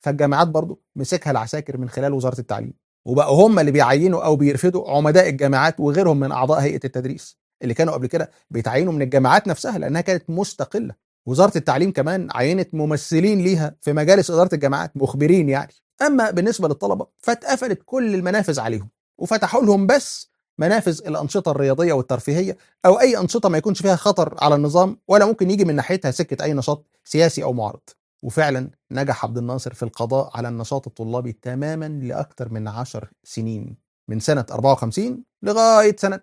فالجامعات برضه مسكها العساكر من خلال وزاره التعليم وبقوا هم اللي بيعينوا او بيرفدوا عمداء الجامعات وغيرهم من اعضاء هيئه التدريس اللي كانوا قبل كده بيتعينوا من الجامعات نفسها لانها كانت مستقله وزاره التعليم كمان عينت ممثلين ليها في مجالس اداره الجامعات مخبرين يعني اما بالنسبه للطلبه فاتقفلت كل المنافذ عليهم وفتحوا لهم بس منافذ الانشطه الرياضيه والترفيهيه او اي انشطه ما يكونش فيها خطر على النظام ولا ممكن يجي من ناحيتها سكه اي نشاط سياسي او معارض وفعلا نجح عبد الناصر في القضاء على النشاط الطلابي تماما لاكثر من عشر سنين من سنه 54 لغايه سنه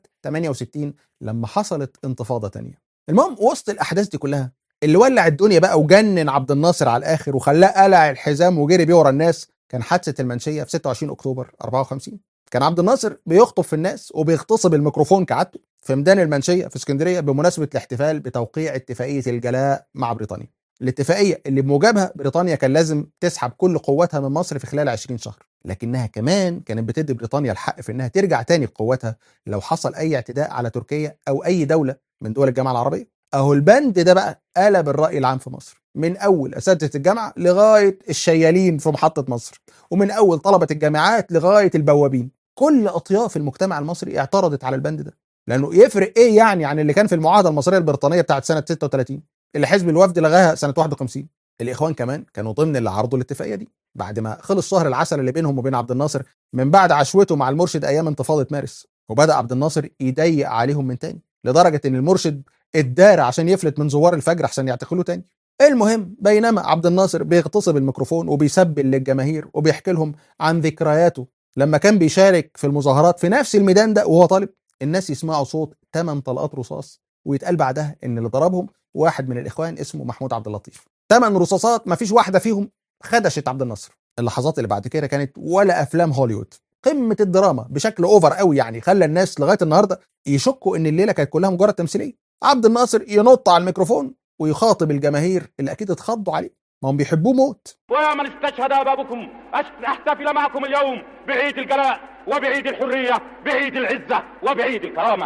68 لما حصلت انتفاضه تانية المهم وسط الاحداث دي كلها اللي ولع الدنيا بقى وجنن عبد الناصر على الاخر وخلاه قلع الحزام وجري بيه ورا الناس كان حادثه المنشيه في 26 اكتوبر 54 كان عبد الناصر بيخطب في الناس وبيغتصب الميكروفون كعادته في ميدان المنشيه في اسكندريه بمناسبه الاحتفال بتوقيع اتفاقيه الجلاء مع بريطانيا الاتفاقيه اللي بموجبها بريطانيا كان لازم تسحب كل قواتها من مصر في خلال 20 شهر لكنها كمان كانت بتدي بريطانيا الحق في انها ترجع تاني بقواتها لو حصل اي اعتداء على تركيا او اي دوله من دول الجامعه العربيه اهو البند ده بقى قلب الراي العام في مصر من اول اساتذه الجامعه لغايه الشيالين في محطه مصر ومن اول طلبه الجامعات لغايه البوابين كل اطياف المجتمع المصري اعترضت على البند ده لانه يفرق ايه يعني عن اللي كان في المعاهده المصريه البريطانيه بتاعت سنه 36 اللي حزب الوفد لغاها سنه 51 الاخوان كمان كانوا ضمن اللي عرضوا الاتفاقيه دي بعد ما خلص شهر العسل اللي بينهم وبين عبد الناصر من بعد عشوته مع المرشد ايام انتفاضه مارس وبدا عبد الناصر يضيق عليهم من تاني لدرجه ان المرشد اتدار عشان يفلت من زوار الفجر عشان يعتقلوه تاني المهم بينما عبد الناصر بيغتصب الميكروفون وبيسبل للجماهير وبيحكي لهم عن ذكرياته لما كان بيشارك في المظاهرات في نفس الميدان ده وهو طالب الناس يسمعوا صوت 8 طلقات رصاص ويتقال بعدها ان اللي ضربهم واحد من الاخوان اسمه محمود عبد اللطيف ثمان رصاصات ما فيش واحده فيهم خدشت عبد الناصر اللحظات اللي بعد كده كانت ولا افلام هوليوود قمه الدراما بشكل اوفر قوي يعني خلى الناس لغايه النهارده يشكوا ان الليله كانت كلها مجرد تمثيليه عبد الناصر ينط على الميكروفون ويخاطب الجماهير اللي اكيد اتخضوا عليه ما هم بيحبوه موت
ويا من استشهد أبابكم أش- أحتفل معكم اليوم بعيد الجلاء وبعيد الحرية بعيد العزة وبعيد الكرامة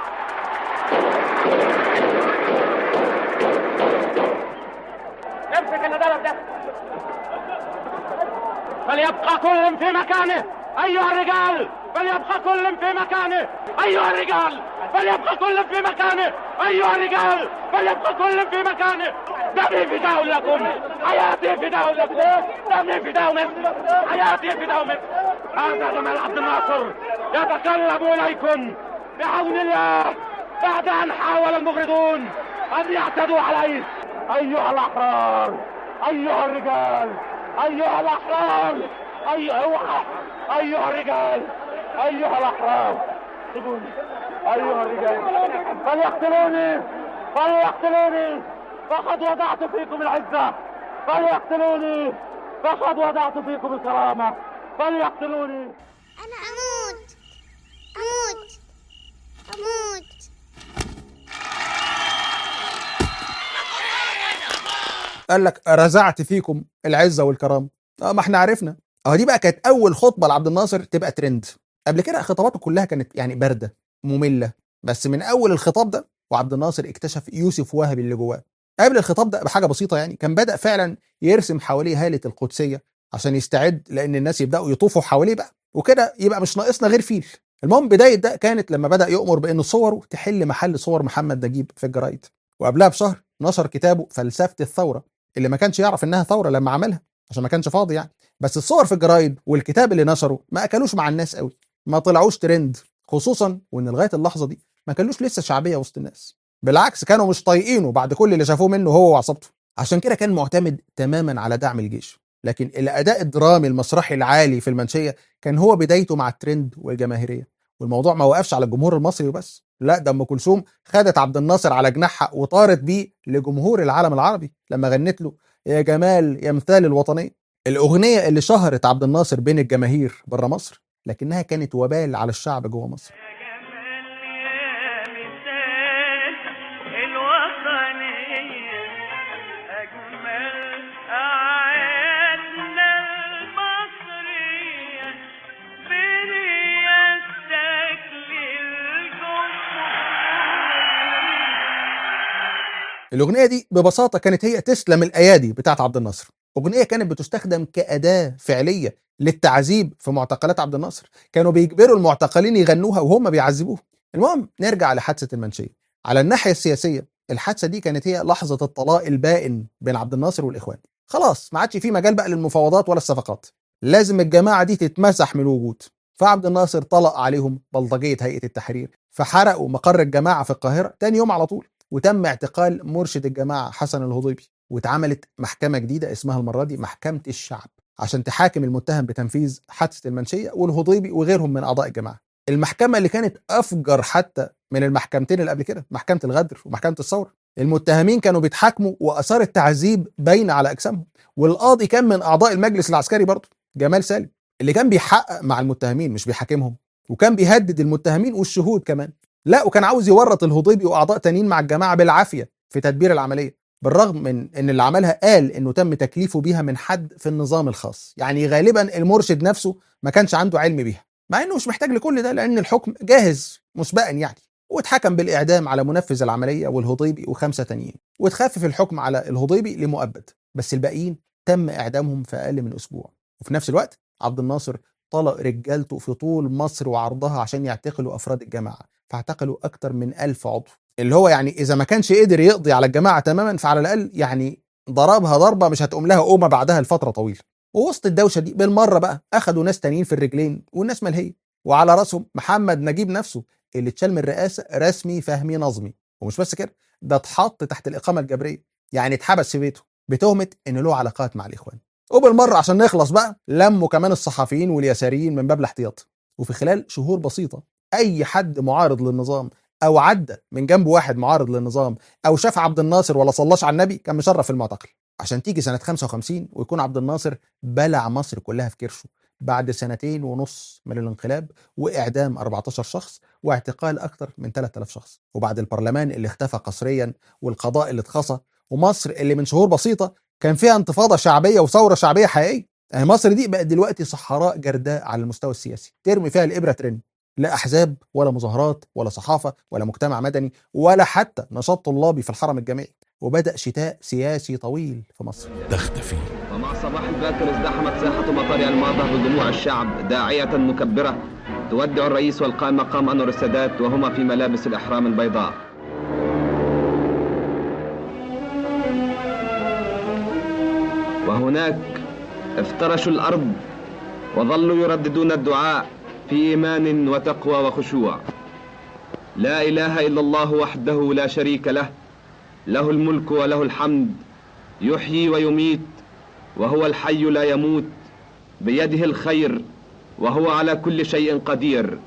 امسك الندالة ده فليبقى كل في مكانه أيها الرجال فليبقى كل في مكانه أيها الرجال فليبقى كل في مكانه أيها الرجال فليبقى كل في مكانه دمي فداء لكم حياتي فداء لكم دمي فداء مصر حياتي فداء مصر هذا جمال عبد الناصر يتكلم إليكم بعون الله بعد أن حاول المغرضون أن يعتدوا عليه أيها الأحرار أيها الرجال أيها الأحرار أيها أيها الرجال أيها الأحرار سيبوني أيها الرجال فليقتلوني فليقتلوني فقد وضعت فيكم العزة فليقتلوني فقد وضعت فيكم الكرامة فليقتلوني
أنا أموت أموت أموت
قال لك رزعت فيكم العزه والكرامه اه ما احنا عرفنا اهو دي بقى كانت اول خطبه لعبد الناصر تبقى ترند قبل كده خطاباته كلها كانت يعني بارده ممله بس من اول الخطاب ده وعبد الناصر اكتشف يوسف وهبي اللي جواه قبل الخطاب ده بحاجه بسيطه يعني كان بدا فعلا يرسم حواليه هاله القدسيه عشان يستعد لان الناس يبداوا يطوفوا حواليه بقى وكده يبقى مش ناقصنا غير فيل المهم بدايه ده كانت لما بدا يؤمر بان صوره تحل محل صور محمد نجيب في الجرايد وقبلها بشهر نشر كتابه فلسفه الثوره اللي ما كانش يعرف انها ثوره لما عملها عشان ما كانش فاضي يعني بس الصور في الجرايد والكتاب اللي نشره ما اكلوش مع الناس قوي ما طلعوش ترند خصوصا وان لغايه اللحظه دي ما كانوش لسه شعبيه وسط الناس بالعكس كانوا مش طايقينه بعد كل اللي شافوه منه هو وعصابته عشان كده كان معتمد تماما على دعم الجيش لكن الاداء الدرامي المسرحي العالي في المنشيه كان هو بدايته مع الترند والجماهيريه والموضوع ما وقفش على الجمهور المصري وبس لا ده ام كلثوم خدت عبد الناصر على جناحها وطارت بيه لجمهور العالم العربي لما غنت له يا جمال يا مثال الوطنيه الاغنيه اللي شهرت عبد الناصر بين الجماهير بره مصر لكنها كانت وبال على الشعب جوه مصر الاغنيه دي ببساطه كانت هي تسلم الايادي بتاعت عبد الناصر اغنيه كانت بتستخدم كاداه فعليه للتعذيب في معتقلات عبد الناصر كانوا بيجبروا المعتقلين يغنوها وهم بيعذبوهم المهم نرجع لحادثه المنشيه على الناحيه السياسيه الحادثه دي كانت هي لحظه الطلاق البائن بين عبد الناصر والاخوان خلاص ما عادش في مجال بقى للمفاوضات ولا الصفقات لازم الجماعه دي تتمسح من الوجود فعبد الناصر طلق عليهم بلطجيه هيئه التحرير فحرقوا مقر الجماعه في القاهره تاني يوم على طول وتم اعتقال مرشد الجماعه حسن الهضيبي واتعملت محكمه جديده اسمها المره دي محكمه الشعب عشان تحاكم المتهم بتنفيذ حادثه المنشيه والهضيبي وغيرهم من اعضاء الجماعه المحكمه اللي كانت افجر حتى من المحكمتين اللي قبل كده محكمه الغدر ومحكمه الثوره المتهمين كانوا بيتحاكموا واثار التعذيب باينه على اجسامهم والقاضي كان من اعضاء المجلس العسكري برضه جمال سالم اللي كان بيحقق مع المتهمين مش بيحاكمهم وكان بيهدد المتهمين والشهود كمان لا وكان عاوز يورط الهضيبي واعضاء تانيين مع الجماعه بالعافيه في تدبير العمليه بالرغم من ان اللي عملها قال انه تم تكليفه بيها من حد في النظام الخاص يعني غالبا المرشد نفسه ما كانش عنده علم بيها مع انه مش محتاج لكل ده لان الحكم جاهز مسبقا يعني واتحكم بالاعدام على منفذ العمليه والهضيبي وخمسه تانيين وتخفف الحكم على الهضيبي لمؤبد بس الباقيين تم اعدامهم في اقل من اسبوع وفي نفس الوقت عبد الناصر طلق رجالته في طول مصر وعرضها عشان يعتقلوا افراد الجماعه فاعتقلوا اكتر من ألف عضو اللي هو يعني اذا ما كانش قدر يقضي على الجماعه تماما فعلى الاقل يعني ضربها ضربه مش هتقوم لها قومه بعدها لفتره طويله ووسط الدوشه دي بالمره بقى اخدوا ناس تانيين في الرجلين والناس ملهيه وعلى راسهم محمد نجيب نفسه اللي اتشال من الرئاسه رسمي فهمي نظمي ومش بس كده ده اتحط تحت الاقامه الجبريه يعني اتحبس في بيته بتهمه ان له علاقات مع الاخوان وبالمره عشان نخلص بقى لموا كمان الصحفيين واليساريين من باب الاحتياط وفي خلال شهور بسيطه اي حد معارض للنظام او عدى من جنب واحد معارض للنظام او شاف عبد الناصر ولا صلاش على النبي كان مشرف في المعتقل عشان تيجي سنه 55 ويكون عبد الناصر بلع مصر كلها في كرشه بعد سنتين ونص من الانقلاب واعدام 14 شخص واعتقال اكثر من 3000 شخص وبعد البرلمان اللي اختفى قسريا والقضاء اللي اتخصى ومصر اللي من شهور بسيطه كان فيها انتفاضه شعبيه وثوره شعبيه حقيقيه يعني مصر دي بقت دلوقتي صحراء جرداء على المستوى السياسي ترمي فيها الابره ترن لا احزاب ولا مظاهرات ولا صحافه ولا مجتمع مدني ولا حتى نشاط طلابي في الحرم الجامعي وبدا شتاء سياسي طويل في مصر
تختفي
ومع الصباح الباكر ازدحمت ساحة مطار الماضة بدموع الشعب داعية مكبرة تودع الرئيس والقائم مقام أنور السادات وهما في ملابس الإحرام البيضاء وهناك افترشوا الأرض وظلوا يرددون الدعاء في إيمان وتقوى وخشوع لا إله إلا الله وحده لا شريك له له الملك وله الحمد يحيي ويميت وهو الحي لا يموت بيده الخير وهو على كل شيء قدير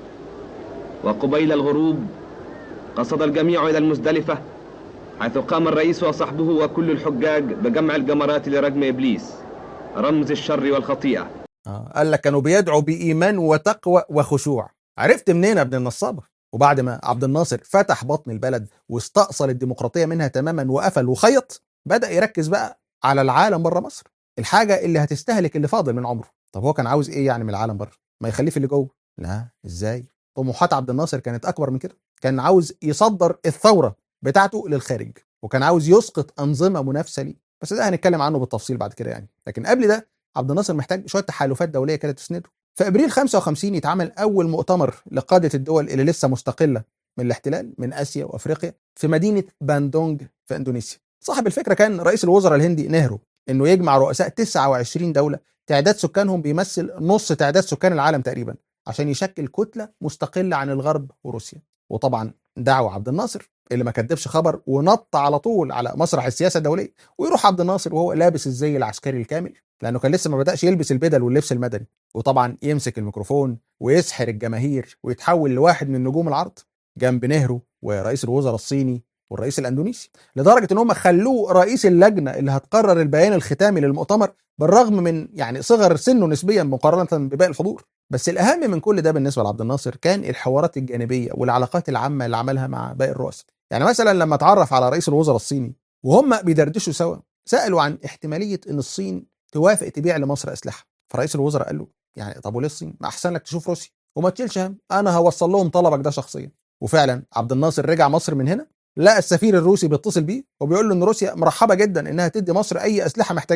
وقبيل الغروب قصد الجميع إلى المزدلفة حيث قام الرئيس وصحبه وكل الحجاج بجمع الجمرات لرجم إبليس رمز الشر والخطيئة
آه. قال لك كانوا بيدعوا بايمان وتقوى وخشوع عرفت منين يا ابن النصابه وبعد ما عبد الناصر فتح بطن البلد واستأصل الديمقراطيه منها تماما وقفل وخيط بدا يركز بقى على العالم بره مصر الحاجه اللي هتستهلك اللي فاضل من عمره طب هو كان عاوز ايه يعني من العالم بره ما يخليه في اللي جوه لا ازاي طموحات عبد الناصر كانت اكبر من كده كان عاوز يصدر الثوره بتاعته للخارج وكان عاوز يسقط انظمه منافسه ليه بس ده هنتكلم عنه بالتفصيل بعد كده يعني لكن قبل ده عبد الناصر محتاج شويه تحالفات دوليه كده تسنده في ابريل 55 يتعمل اول مؤتمر لقاده الدول اللي لسه مستقله من الاحتلال من اسيا وافريقيا في مدينه باندونج في اندونيسيا صاحب الفكره كان رئيس الوزراء الهندي نهرو انه يجمع رؤساء 29 دوله تعداد سكانهم بيمثل نص تعداد سكان العالم تقريبا عشان يشكل كتله مستقله عن الغرب وروسيا وطبعا دعوا عبد الناصر اللي ما كدبش خبر ونط على طول على مسرح السياسه الدوليه ويروح عبد الناصر وهو لابس الزي العسكري الكامل لانه كان لسه ما بداش يلبس البدل واللبس المدني وطبعا يمسك الميكروفون ويسحر الجماهير ويتحول لواحد من نجوم العرض جنب نهرو ورئيس الوزراء الصيني والرئيس الاندونيسي لدرجه ان هم خلوه رئيس اللجنه اللي هتقرر البيان الختامي للمؤتمر بالرغم من يعني صغر سنه نسبيا مقارنه بباقي الحضور بس الاهم من كل ده بالنسبه لعبد الناصر كان الحوارات الجانبيه والعلاقات العامه اللي عملها مع باقي الرؤساء يعني مثلا لما اتعرف على رئيس الوزراء الصيني وهم بيدردشوا سوا سالوا عن احتماليه ان الصين توافق تبيع لمصر اسلحه فرئيس الوزراء قال له يعني طب وليه الصين ما احسن لك تشوف روسيا وما تشيلش هم انا هوصل لهم طلبك ده شخصيا وفعلا عبد الناصر رجع مصر من هنا لقى السفير الروسي بيتصل بيه وبيقول له ان روسيا مرحبه جدا انها تدي مصر اي اسلحه محتاجينها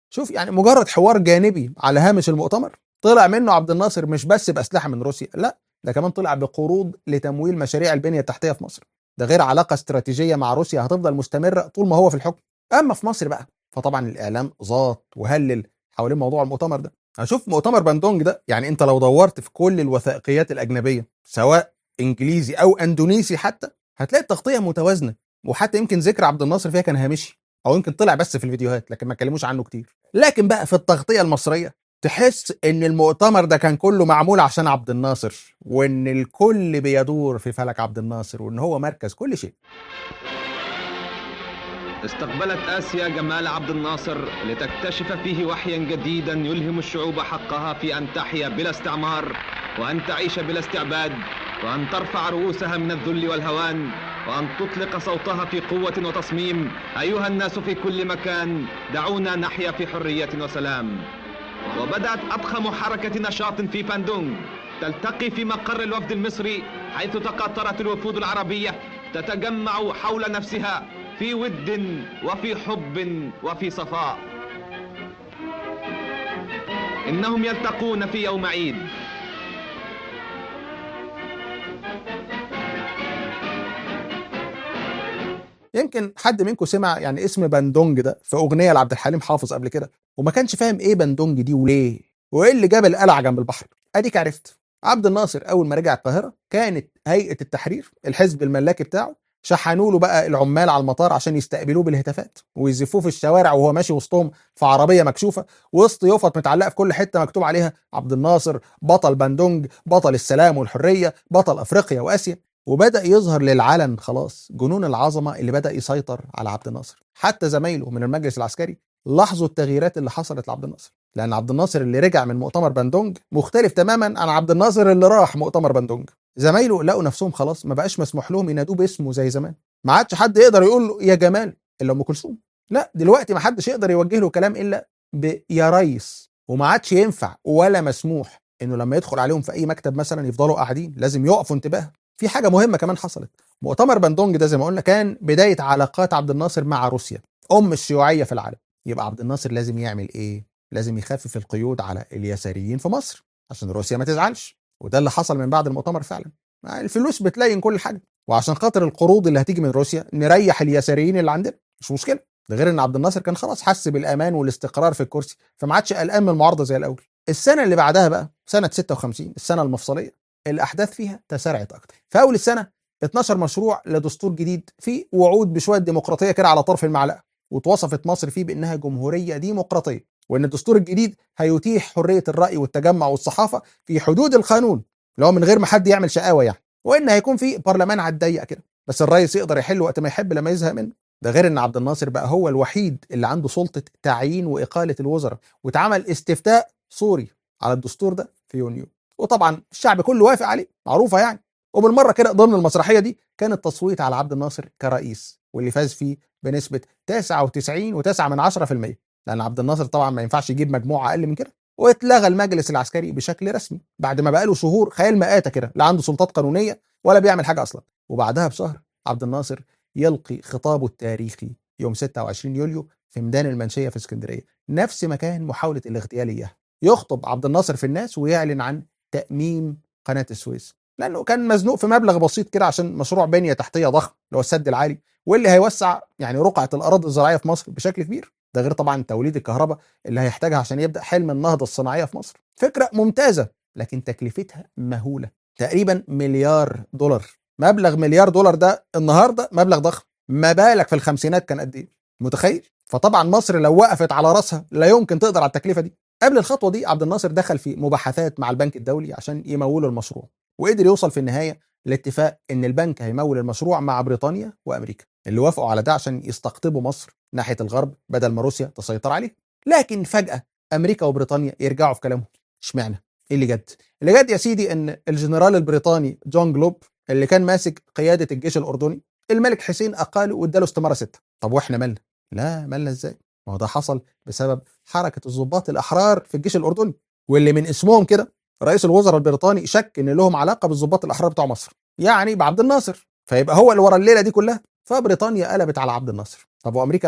شوف يعني مجرد حوار جانبي على هامش المؤتمر طلع منه عبد الناصر مش بس باسلحه من روسيا لا ده كمان طلع بقروض لتمويل مشاريع البنيه التحتيه في مصر ده غير علاقه استراتيجيه مع روسيا هتفضل مستمره طول ما هو في الحكم اما في مصر بقى فطبعا الاعلام زاط وهلل حوالين موضوع المؤتمر ده هشوف مؤتمر باندونج ده يعني انت لو دورت في كل الوثائقيات الاجنبيه سواء انجليزي او اندونيسي حتى هتلاقي التغطيه متوازنه وحتى يمكن ذكر عبد الناصر فيها كان هامشي او يمكن طلع بس في الفيديوهات لكن ما اتكلموش عنه كتير لكن بقى في التغطيه المصريه تحس ان المؤتمر ده كان كله معمول عشان عبد الناصر وان الكل بيدور في فلك عبد الناصر وان هو مركز كل شيء
استقبلت آسيا جمال عبد الناصر لتكتشف فيه وحيا جديدا يلهم الشعوب حقها في أن تحيا بلا استعمار وأن تعيش بلا استعباد وأن ترفع رؤوسها من الذل والهوان وأن تطلق صوتها في قوة وتصميم أيها الناس في كل مكان دعونا نحيا في حرية وسلام وبدأت أضخم حركة نشاط في باندونج تلتقي في مقر الوفد المصري حيث تقاطرت الوفود العربية تتجمع حول نفسها في ود وفي حب وفي صفاء إنهم يلتقون في يوم عيد
يمكن حد منكم سمع يعني اسم باندونج ده في اغنيه لعبد الحليم حافظ قبل كده وما كانش فاهم ايه باندونج دي وليه وايه اللي جاب القلعه جنب البحر اديك عرفت عبد الناصر اول ما رجع القاهره كانت هيئه التحرير الحزب الملاكي بتاعه شحنوا له بقى العمال على المطار عشان يستقبلوه بالهتافات ويزفوه في الشوارع وهو ماشي وسطهم في عربيه مكشوفه وسط يفط متعلقه في كل حته مكتوب عليها عبد الناصر بطل باندونج بطل السلام والحريه بطل افريقيا واسيا وبدا يظهر للعلن خلاص جنون العظمه اللي بدا يسيطر على عبد الناصر حتى زمايله من المجلس العسكري لاحظوا التغييرات اللي حصلت لعبد الناصر لان عبد الناصر اللي رجع من مؤتمر باندونج مختلف تماما عن عبد الناصر اللي راح مؤتمر باندونج زمايله لقوا نفسهم خلاص ما بقاش مسموح لهم ينادوه باسمه زي زمان ما عادش حد يقدر يقول له يا جمال الا ام كلثوم لا دلوقتي ما حدش يقدر يوجه له كلام الا ب يا ريس وما عادش ينفع ولا مسموح انه لما يدخل عليهم في اي مكتب مثلا يفضلوا قاعدين لازم يقفوا انتباه في حاجه مهمه كمان حصلت مؤتمر باندونج ده زي ما قلنا كان بدايه علاقات عبد الناصر مع روسيا ام الشيوعيه في العالم يبقى عبد الناصر لازم يعمل ايه لازم يخفف القيود على اليساريين في مصر عشان روسيا ما تزعلش وده اللي حصل من بعد المؤتمر فعلا الفلوس بتلين كل حاجه وعشان خاطر القروض اللي هتيجي من روسيا نريح اليساريين اللي عندنا مش مشكله ده غير ان عبد الناصر كان خلاص حس بالامان والاستقرار في الكرسي فما عادش قلقان من المعارضه زي الاول السنه اللي بعدها بقى سنه 56 السنه المفصليه الاحداث فيها تسارعت اكتر في اول السنه 12 مشروع لدستور جديد فيه وعود بشويه ديمقراطيه كده على طرف المعلقه واتوصفت مصر فيه بانها جمهوريه ديمقراطيه وان الدستور الجديد هيتيح حريه الراي والتجمع والصحافه في حدود القانون اللي هو من غير ما حد يعمل شقاوه يعني وان هيكون في برلمان على الضيق كده بس الرئيس يقدر يحل وقت ما يحب لما يزهق منه ده غير ان عبد الناصر بقى هو الوحيد اللي عنده سلطه تعيين واقاله الوزراء واتعمل استفتاء صوري على الدستور ده في يونيو وطبعا الشعب كله وافق عليه معروفه يعني وبالمره كده ضمن المسرحيه دي كان التصويت على عبد الناصر كرئيس واللي فاز فيه بنسبه 99.9 من 10% لان عبد الناصر طبعا ما ينفعش يجيب مجموعه اقل من كده واتلغى المجلس العسكري بشكل رسمي بعد ما بقاله شهور خيال مآتة كده لا عنده سلطات قانونيه ولا بيعمل حاجه اصلا وبعدها بشهر عبد الناصر يلقي خطابه التاريخي يوم 26 يوليو في ميدان المنشيه في اسكندريه نفس مكان محاوله الاغتيال اياه يخطب عبد الناصر في الناس ويعلن عن تاميم قناه السويس لانه كان مزنوق في مبلغ بسيط كده عشان مشروع بنيه تحتيه ضخم اللي هو السد العالي واللي هيوسع يعني رقعه الاراضي الزراعيه في مصر بشكل كبير ده غير طبعا توليد الكهرباء اللي هيحتاجها عشان يبدا حلم النهضه الصناعيه في مصر فكره ممتازه لكن تكلفتها مهوله تقريبا مليار دولار مبلغ مليار دولار ده النهارده مبلغ ضخم ما بالك في الخمسينات كان قد ايه متخيل فطبعا مصر لو وقفت على راسها لا يمكن تقدر على التكلفه دي قبل الخطوه دي عبد الناصر دخل في مباحثات مع البنك الدولي عشان يمولوا المشروع وقدر يوصل في النهايه لاتفاق ان البنك هيمول المشروع مع بريطانيا وامريكا اللي وافقوا على ده عشان يستقطبوا مصر ناحيه الغرب بدل ما روسيا تسيطر عليه لكن فجاه امريكا وبريطانيا يرجعوا في كلامهم اشمعنى ايه اللي جد اللي جد يا سيدي ان الجنرال البريطاني جون جلوب اللي كان ماسك قياده الجيش الاردني الملك حسين اقاله واداله استماره سته طب واحنا مالنا لا مالنا ازاي ما هو ده حصل بسبب حركه الضباط الاحرار في الجيش الاردني واللي من اسمهم كده رئيس الوزراء البريطاني شك ان لهم علاقه بالضباط الاحرار بتوع مصر يعني بعبد الناصر فيبقى هو اللي ورا الليله دي كلها فبريطانيا قلبت على عبد الناصر طب وامريكا مالها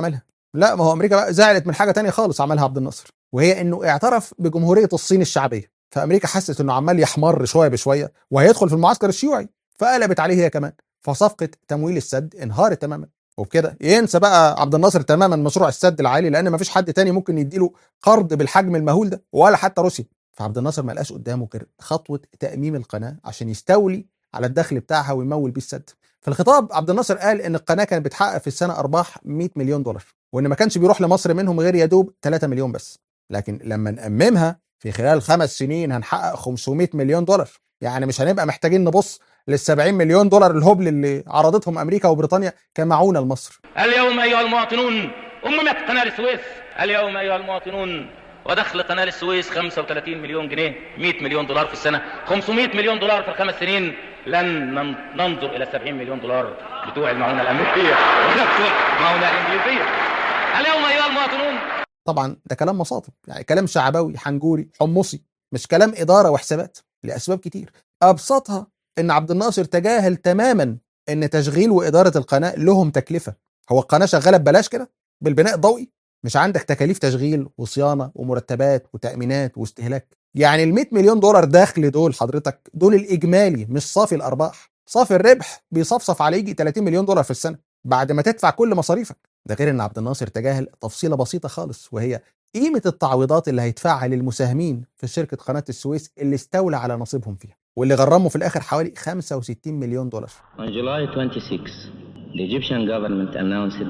لا ما هو امريكا بقى زعلت من حاجه تانية خالص عملها عبد الناصر وهي انه اعترف بجمهوريه الصين الشعبيه فامريكا حست انه عمال يحمر شويه بشويه وهيدخل في المعسكر الشيوعي فقلبت عليه هي كمان فصفقه تمويل السد انهارت تماما وبكده ينسى بقى عبد الناصر تماما مشروع السد العالي لان ما فيش حد تاني ممكن يديله قرض بالحجم المهول ده ولا حتى روسيا فعبد الناصر ما لقاش قدامه غير خطوه تاميم القناه عشان يستولي على الدخل بتاعها ويمول بيه السد في الخطاب عبد الناصر قال ان القناه كانت بتحقق في السنه ارباح 100 مليون دولار وان ما كانش بيروح لمصر منهم غير يا دوب 3 مليون بس لكن لما نأممها في خلال خمس سنين هنحقق 500 مليون دولار يعني مش هنبقى محتاجين نبص لل 70 مليون دولار الهبل اللي عرضتهم امريكا وبريطانيا كمعونه لمصر
اليوم أيها المواطنون أممت قناة السويس اليوم أيها المواطنون ودخل قناة السويس 35 مليون جنيه 100 مليون دولار في السنة 500 مليون دولار في الخمس سنين لن نن- ننظر إلى 70 مليون دولار بتوع المعونة الأمريكية ولا بتوع المعونة الإنجليزية اليوم أيها المواطنون
طبعا ده كلام مصاطب يعني كلام شعبوي حنجوري حمصي مش كلام اداره وحسابات لاسباب كتير ابسطها ان عبد الناصر تجاهل تماما ان تشغيل واداره القناه لهم تكلفه هو القناه شغاله ببلاش كده بالبناء الضوئي مش عندك تكاليف تشغيل وصيانه ومرتبات وتامينات واستهلاك يعني ال 100 مليون دولار دخل دول حضرتك دول الاجمالي مش صافي الارباح صافي الربح بيصفصف على يجي 30 مليون دولار في السنه بعد ما تدفع كل مصاريفك ده غير ان عبد الناصر تجاهل تفصيله بسيطه خالص وهي قيمه التعويضات اللي هيدفعها للمساهمين في شركه قناه السويس اللي استولى على نصيبهم فيها واللي غرموا في الاخر حوالي 65 مليون دولار
On July 26, the Egyptian government announced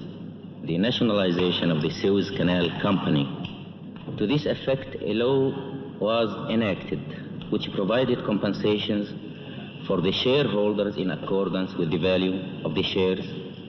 the nationalization of the Suez Canal Company. To this effect, a law was enacted which provided compensations for the shareholders in accordance with the value of the shares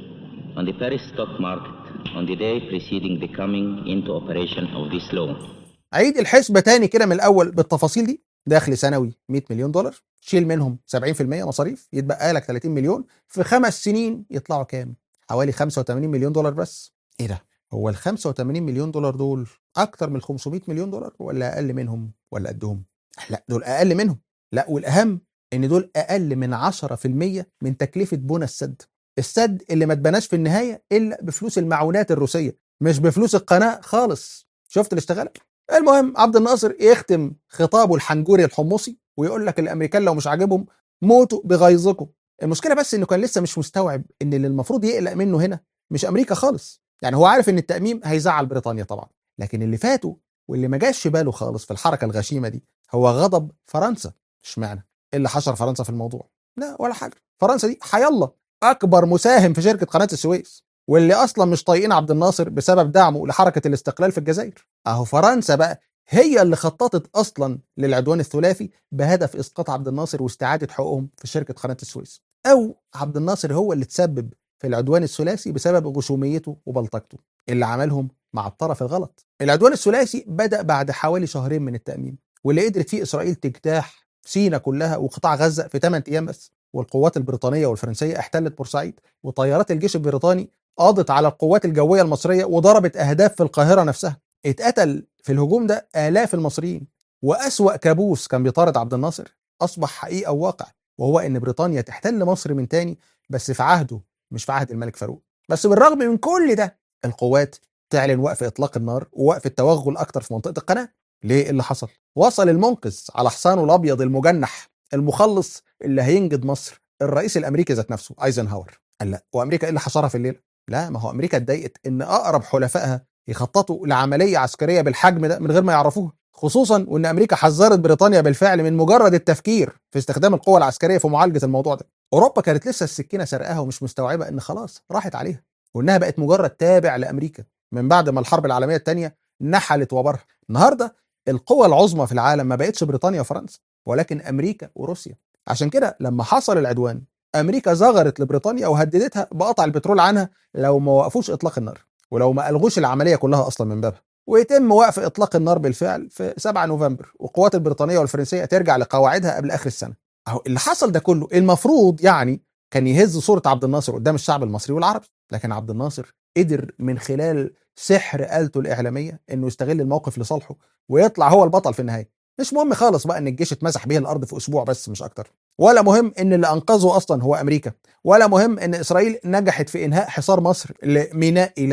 on the Paris stock market on the day preceding the coming into operation of this law.
عيد الحسبة تاني كده من الأول بالتفاصيل دي دخل سنوي 100 مليون دولار شيل منهم 70% مصاريف يتبقى لك 30 مليون في خمس سنين يطلعوا كام؟ حوالي 85 مليون دولار بس ايه ده؟ هو ال 85 مليون دولار دول أكتر من 500 مليون دولار ولا أقل منهم ولا قدهم؟ لا دول أقل منهم لا والأهم إن دول أقل من 10% من تكلفة بنى السد السد اللي ما اتبناش في النهاية إلا بفلوس المعونات الروسية مش بفلوس القناة خالص شفت الاشتغال؟ المهم عبد الناصر يختم خطابه الحنجوري الحمصي ويقول لك الامريكان لو مش عاجبهم موتوا بغيظكم المشكله بس انه كان لسه مش مستوعب ان اللي المفروض يقلق منه هنا مش امريكا خالص يعني هو عارف ان التاميم هيزعل بريطانيا طبعا لكن اللي فاته واللي ما جاش في باله خالص في الحركه الغشيمه دي هو غضب فرنسا اشمعنى ايه اللي حشر فرنسا في الموضوع لا ولا حاجه فرنسا دي حيالله اكبر مساهم في شركه قناه السويس واللي اصلا مش طايقين عبد الناصر بسبب دعمه لحركه الاستقلال في الجزائر اهو فرنسا بقى هي اللي خططت اصلا للعدوان الثلاثي بهدف اسقاط عبد الناصر واستعاده حقوقهم في شركه قناه السويس او عبد الناصر هو اللي تسبب في العدوان الثلاثي بسبب غشوميته وبلطجته اللي عملهم مع الطرف الغلط العدوان الثلاثي بدا بعد حوالي شهرين من التاميم واللي قدرت فيه اسرائيل تجتاح سينا كلها وقطاع غزه في 8 ايام بس والقوات البريطانيه والفرنسيه احتلت بورسعيد وطيارات الجيش البريطاني قضت على القوات الجويه المصريه وضربت اهداف في القاهره نفسها اتقتل في الهجوم ده آلاف المصريين وأسوأ كابوس كان بيطارد عبد الناصر أصبح حقيقة وواقع وهو إن بريطانيا تحتل مصر من تاني بس في عهده مش في عهد الملك فاروق بس بالرغم من كل ده القوات تعلن وقف إطلاق النار ووقف التوغل أكتر في منطقة القناة ليه إيه اللي حصل؟ وصل المنقذ على حصانه الأبيض المجنح المخلص اللي هينجد مصر الرئيس الأمريكي ذات نفسه ايزنهاور قال لا وأمريكا إيه اللي حصرها في الليلة؟ لا ما هو أمريكا اتضايقت إن أقرب حلفائها يخططوا لعمليه عسكريه بالحجم ده من غير ما يعرفوها خصوصا وان امريكا حذرت بريطانيا بالفعل من مجرد التفكير في استخدام القوه العسكريه في معالجه الموضوع ده اوروبا كانت لسه السكينه سرقاها ومش مستوعبه ان خلاص راحت عليها وانها بقت مجرد تابع لامريكا من بعد ما الحرب العالميه الثانيه نحلت وبرها النهارده القوى العظمى في العالم ما بقتش بريطانيا وفرنسا ولكن امريكا وروسيا عشان كده لما حصل العدوان امريكا زغرت لبريطانيا وهددتها بقطع البترول عنها لو ما وقفوش اطلاق النار ولو ما الغوش العمليه كلها اصلا من بابها ويتم وقف اطلاق النار بالفعل في 7 نوفمبر والقوات البريطانيه والفرنسيه ترجع لقواعدها قبل اخر السنه اهو اللي حصل ده كله المفروض يعني كان يهز صوره عبد الناصر قدام الشعب المصري والعربي لكن عبد الناصر قدر من خلال سحر آلته الإعلامية إنه يستغل الموقف لصالحه ويطلع هو البطل في النهاية مش مهم خالص بقى إن الجيش اتمسح بيه الأرض في أسبوع بس مش أكتر ولا مهم إن اللي أنقذه أصلا هو أمريكا ولا مهم إن إسرائيل نجحت في إنهاء حصار مصر لميناء إيلات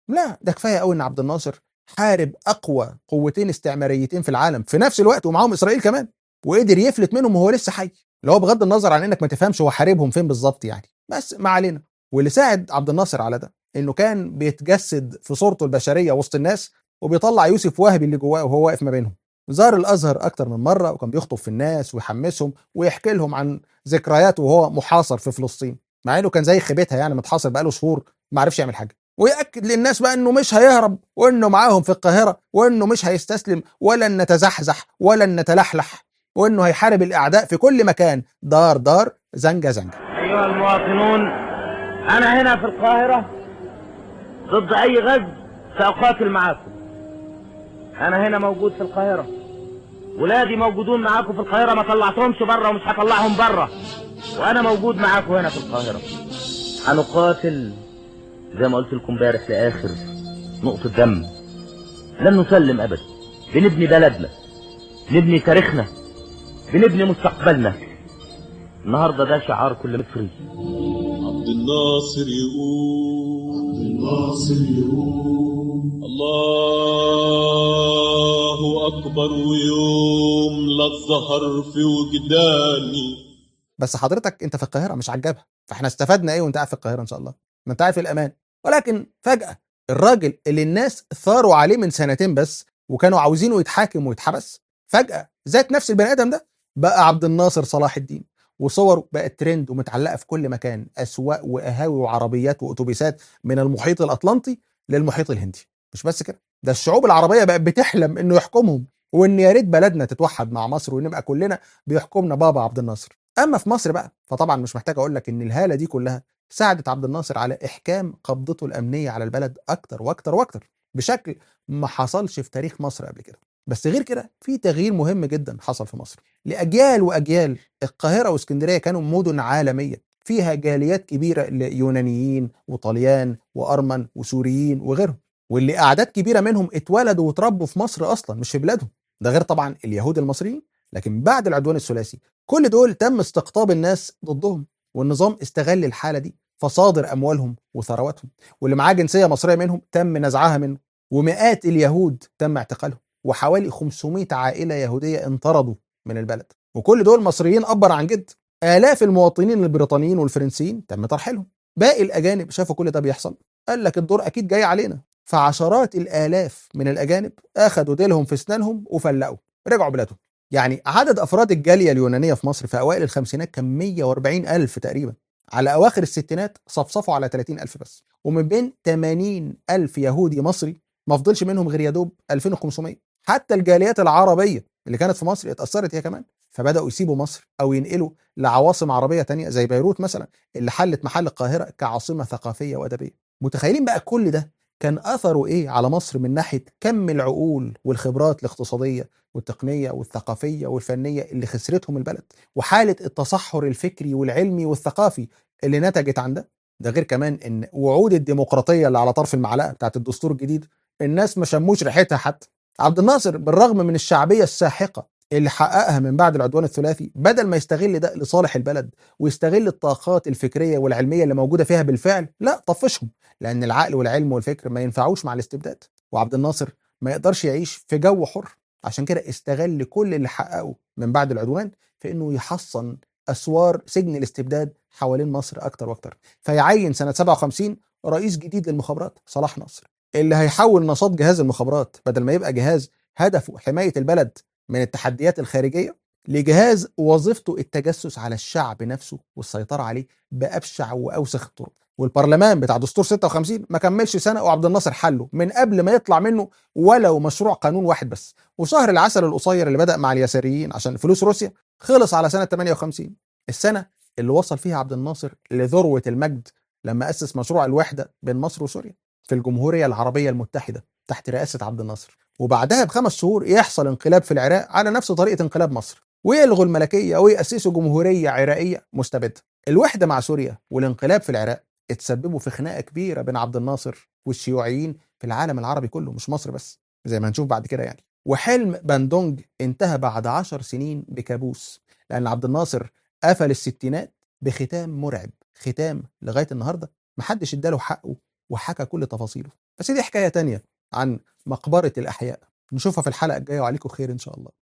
لا ده كفايه قوي ان عبد الناصر حارب اقوى قوتين استعماريتين في العالم في نفس الوقت ومعاهم اسرائيل كمان وقدر يفلت منهم وهو لسه حي اللي هو بغض النظر عن انك ما تفهمش هو حاربهم فين بالظبط يعني بس ما علينا واللي ساعد عبد الناصر على ده انه كان بيتجسد في صورته البشريه وسط الناس وبيطلع يوسف وهبي اللي جواه وهو واقف ما بينهم زار الازهر اكتر من مره وكان بيخطب في الناس ويحمسهم ويحكي لهم عن ذكرياته وهو محاصر في فلسطين مع انه كان زي خيبتها يعني متحاصر بقاله شهور ما عرفش يعمل حاجه ويأكد للناس بقى انه مش هيهرب وانه معاهم في القاهره وانه مش هيستسلم ولا ان نتزحزح ولا ان نتلحلح وانه هيحارب الاعداء في كل مكان دار دار زنجه زنجه
أيها المواطنون أنا هنا في القاهرة ضد أي غزو سأقاتل معاكم أنا هنا موجود في القاهرة ولادي موجودون معاكم في القاهرة ما طلعتهمش بره ومش هطلعهم بره وأنا موجود معاكم هنا في القاهرة هنقاتل زي ما قلت لكم امبارح لآخر نقطة دم لن نسلم أبدا بنبني بلدنا نبني تاريخنا بنبني مستقبلنا النهارده ده شعار كل مصري
عبد الناصر يقول عبد الناصر يقول الله أكبر ويوم لا الظهر في وجداني
بس حضرتك انت في القاهره مش عجبها فاحنا استفدنا ايه وانت قاعد في القاهره ان شاء الله ما انت قاعد في الامان ولكن فجاه الراجل اللي الناس ثاروا عليه من سنتين بس وكانوا عاوزينه يتحاكم ويتحبس فجاه ذات نفس البني ادم ده بقى عبد الناصر صلاح الدين وصوره بقت ترند ومتعلقه في كل مكان اسواق وقهاوي وعربيات واتوبيسات من المحيط الاطلنطي للمحيط الهندي مش بس كده ده الشعوب العربيه بقت بتحلم انه يحكمهم وان يا ريت بلدنا تتوحد مع مصر ونبقى كلنا بيحكمنا بابا عبد الناصر اما في مصر بقى فطبعا مش محتاج اقول لك ان الهاله دي كلها ساعدت عبد الناصر على احكام قبضته الامنيه على البلد اكتر واكتر واكتر بشكل ما حصلش في تاريخ مصر قبل كده بس غير كده في تغيير مهم جدا حصل في مصر لاجيال واجيال القاهره واسكندريه كانوا مدن عالميه فيها جاليات كبيره ليونانيين وطليان وارمن وسوريين وغيرهم واللي اعداد كبيره منهم اتولدوا وتربوا في مصر اصلا مش في بلادهم ده غير طبعا اليهود المصريين لكن بعد العدوان الثلاثي كل دول تم استقطاب الناس ضدهم والنظام استغل الحاله دي فصادر اموالهم وثرواتهم واللي معاه جنسيه مصريه منهم تم نزعها منه ومئات اليهود تم اعتقالهم وحوالي 500 عائله يهوديه انطردوا من البلد وكل دول مصريين ابر عن جد الاف المواطنين البريطانيين والفرنسيين تم ترحيلهم باقي الاجانب شافوا كل ده بيحصل قال لك الدور اكيد جاي علينا فعشرات الالاف من الاجانب اخذوا ديلهم في اسنانهم وفلقوا رجعوا بلادهم يعني عدد افراد الجاليه اليونانيه في مصر في اوائل الخمسينات كان 140 الف تقريبا على اواخر الستينات صفصفوا على 30 الف بس ومن بين 80 الف يهودي مصري ما فضلش منهم غير يا دوب 2500 حتى الجاليات العربيه اللي كانت في مصر اتاثرت هي كمان فبداوا يسيبوا مصر او ينقلوا لعواصم عربيه تانية زي بيروت مثلا اللي حلت محل القاهره كعاصمه ثقافيه وادبيه متخيلين بقى كل ده كان اثره ايه على مصر من ناحيه كم العقول والخبرات الاقتصاديه والتقنيه والثقافيه والفنيه اللي خسرتهم البلد وحاله التصحر الفكري والعلمي والثقافي اللي نتجت عن ده ده غير كمان ان وعود الديمقراطيه اللي على طرف المعلقه بتاعت الدستور الجديد الناس ما شموش ريحتها حتى عبد الناصر بالرغم من الشعبيه الساحقه اللي حققها من بعد العدوان الثلاثي بدل ما يستغل ده لصالح البلد ويستغل الطاقات الفكريه والعلميه اللي موجوده فيها بالفعل لا طفشهم لان العقل والعلم والفكر ما ينفعوش مع الاستبداد وعبد الناصر ما يقدرش يعيش في جو حر عشان كده استغل كل اللي حققه من بعد العدوان في انه يحصن اسوار سجن الاستبداد حوالين مصر اكتر واكتر فيعين سنه 57 رئيس جديد للمخابرات صلاح نصر اللي هيحول نشاط جهاز المخابرات بدل ما يبقى جهاز هدفه حمايه البلد من التحديات الخارجيه لجهاز وظيفته التجسس على الشعب نفسه والسيطره عليه بابشع واوسخ الطرق والبرلمان بتاع دستور 56 ما كملش سنه وعبد الناصر حله من قبل ما يطلع منه ولو مشروع قانون واحد بس وشهر العسل القصير اللي بدا مع اليساريين عشان فلوس روسيا خلص على سنه 58 السنه اللي وصل فيها عبد الناصر لذروه المجد لما اسس مشروع الوحده بين مصر وسوريا في الجمهوريه العربيه المتحده تحت رئاسه عبد الناصر وبعدها بخمس شهور يحصل انقلاب في العراق على نفس طريقه انقلاب مصر ويلغوا الملكيه ويأسسوا جمهوريه عراقيه مستبده الوحده مع سوريا والانقلاب في العراق اتسببوا في خناقه كبيره بين عبد الناصر والشيوعيين في العالم العربي كله مش مصر بس زي ما هنشوف بعد كده يعني وحلم باندونج انتهى بعد عشر سنين بكابوس لان عبد الناصر قفل الستينات بختام مرعب ختام لغايه النهارده محدش اداله حقه وحكى كل تفاصيله بس دي حكايه تانية عن مقبره الاحياء نشوفها في الحلقه الجايه وعليكم خير ان شاء الله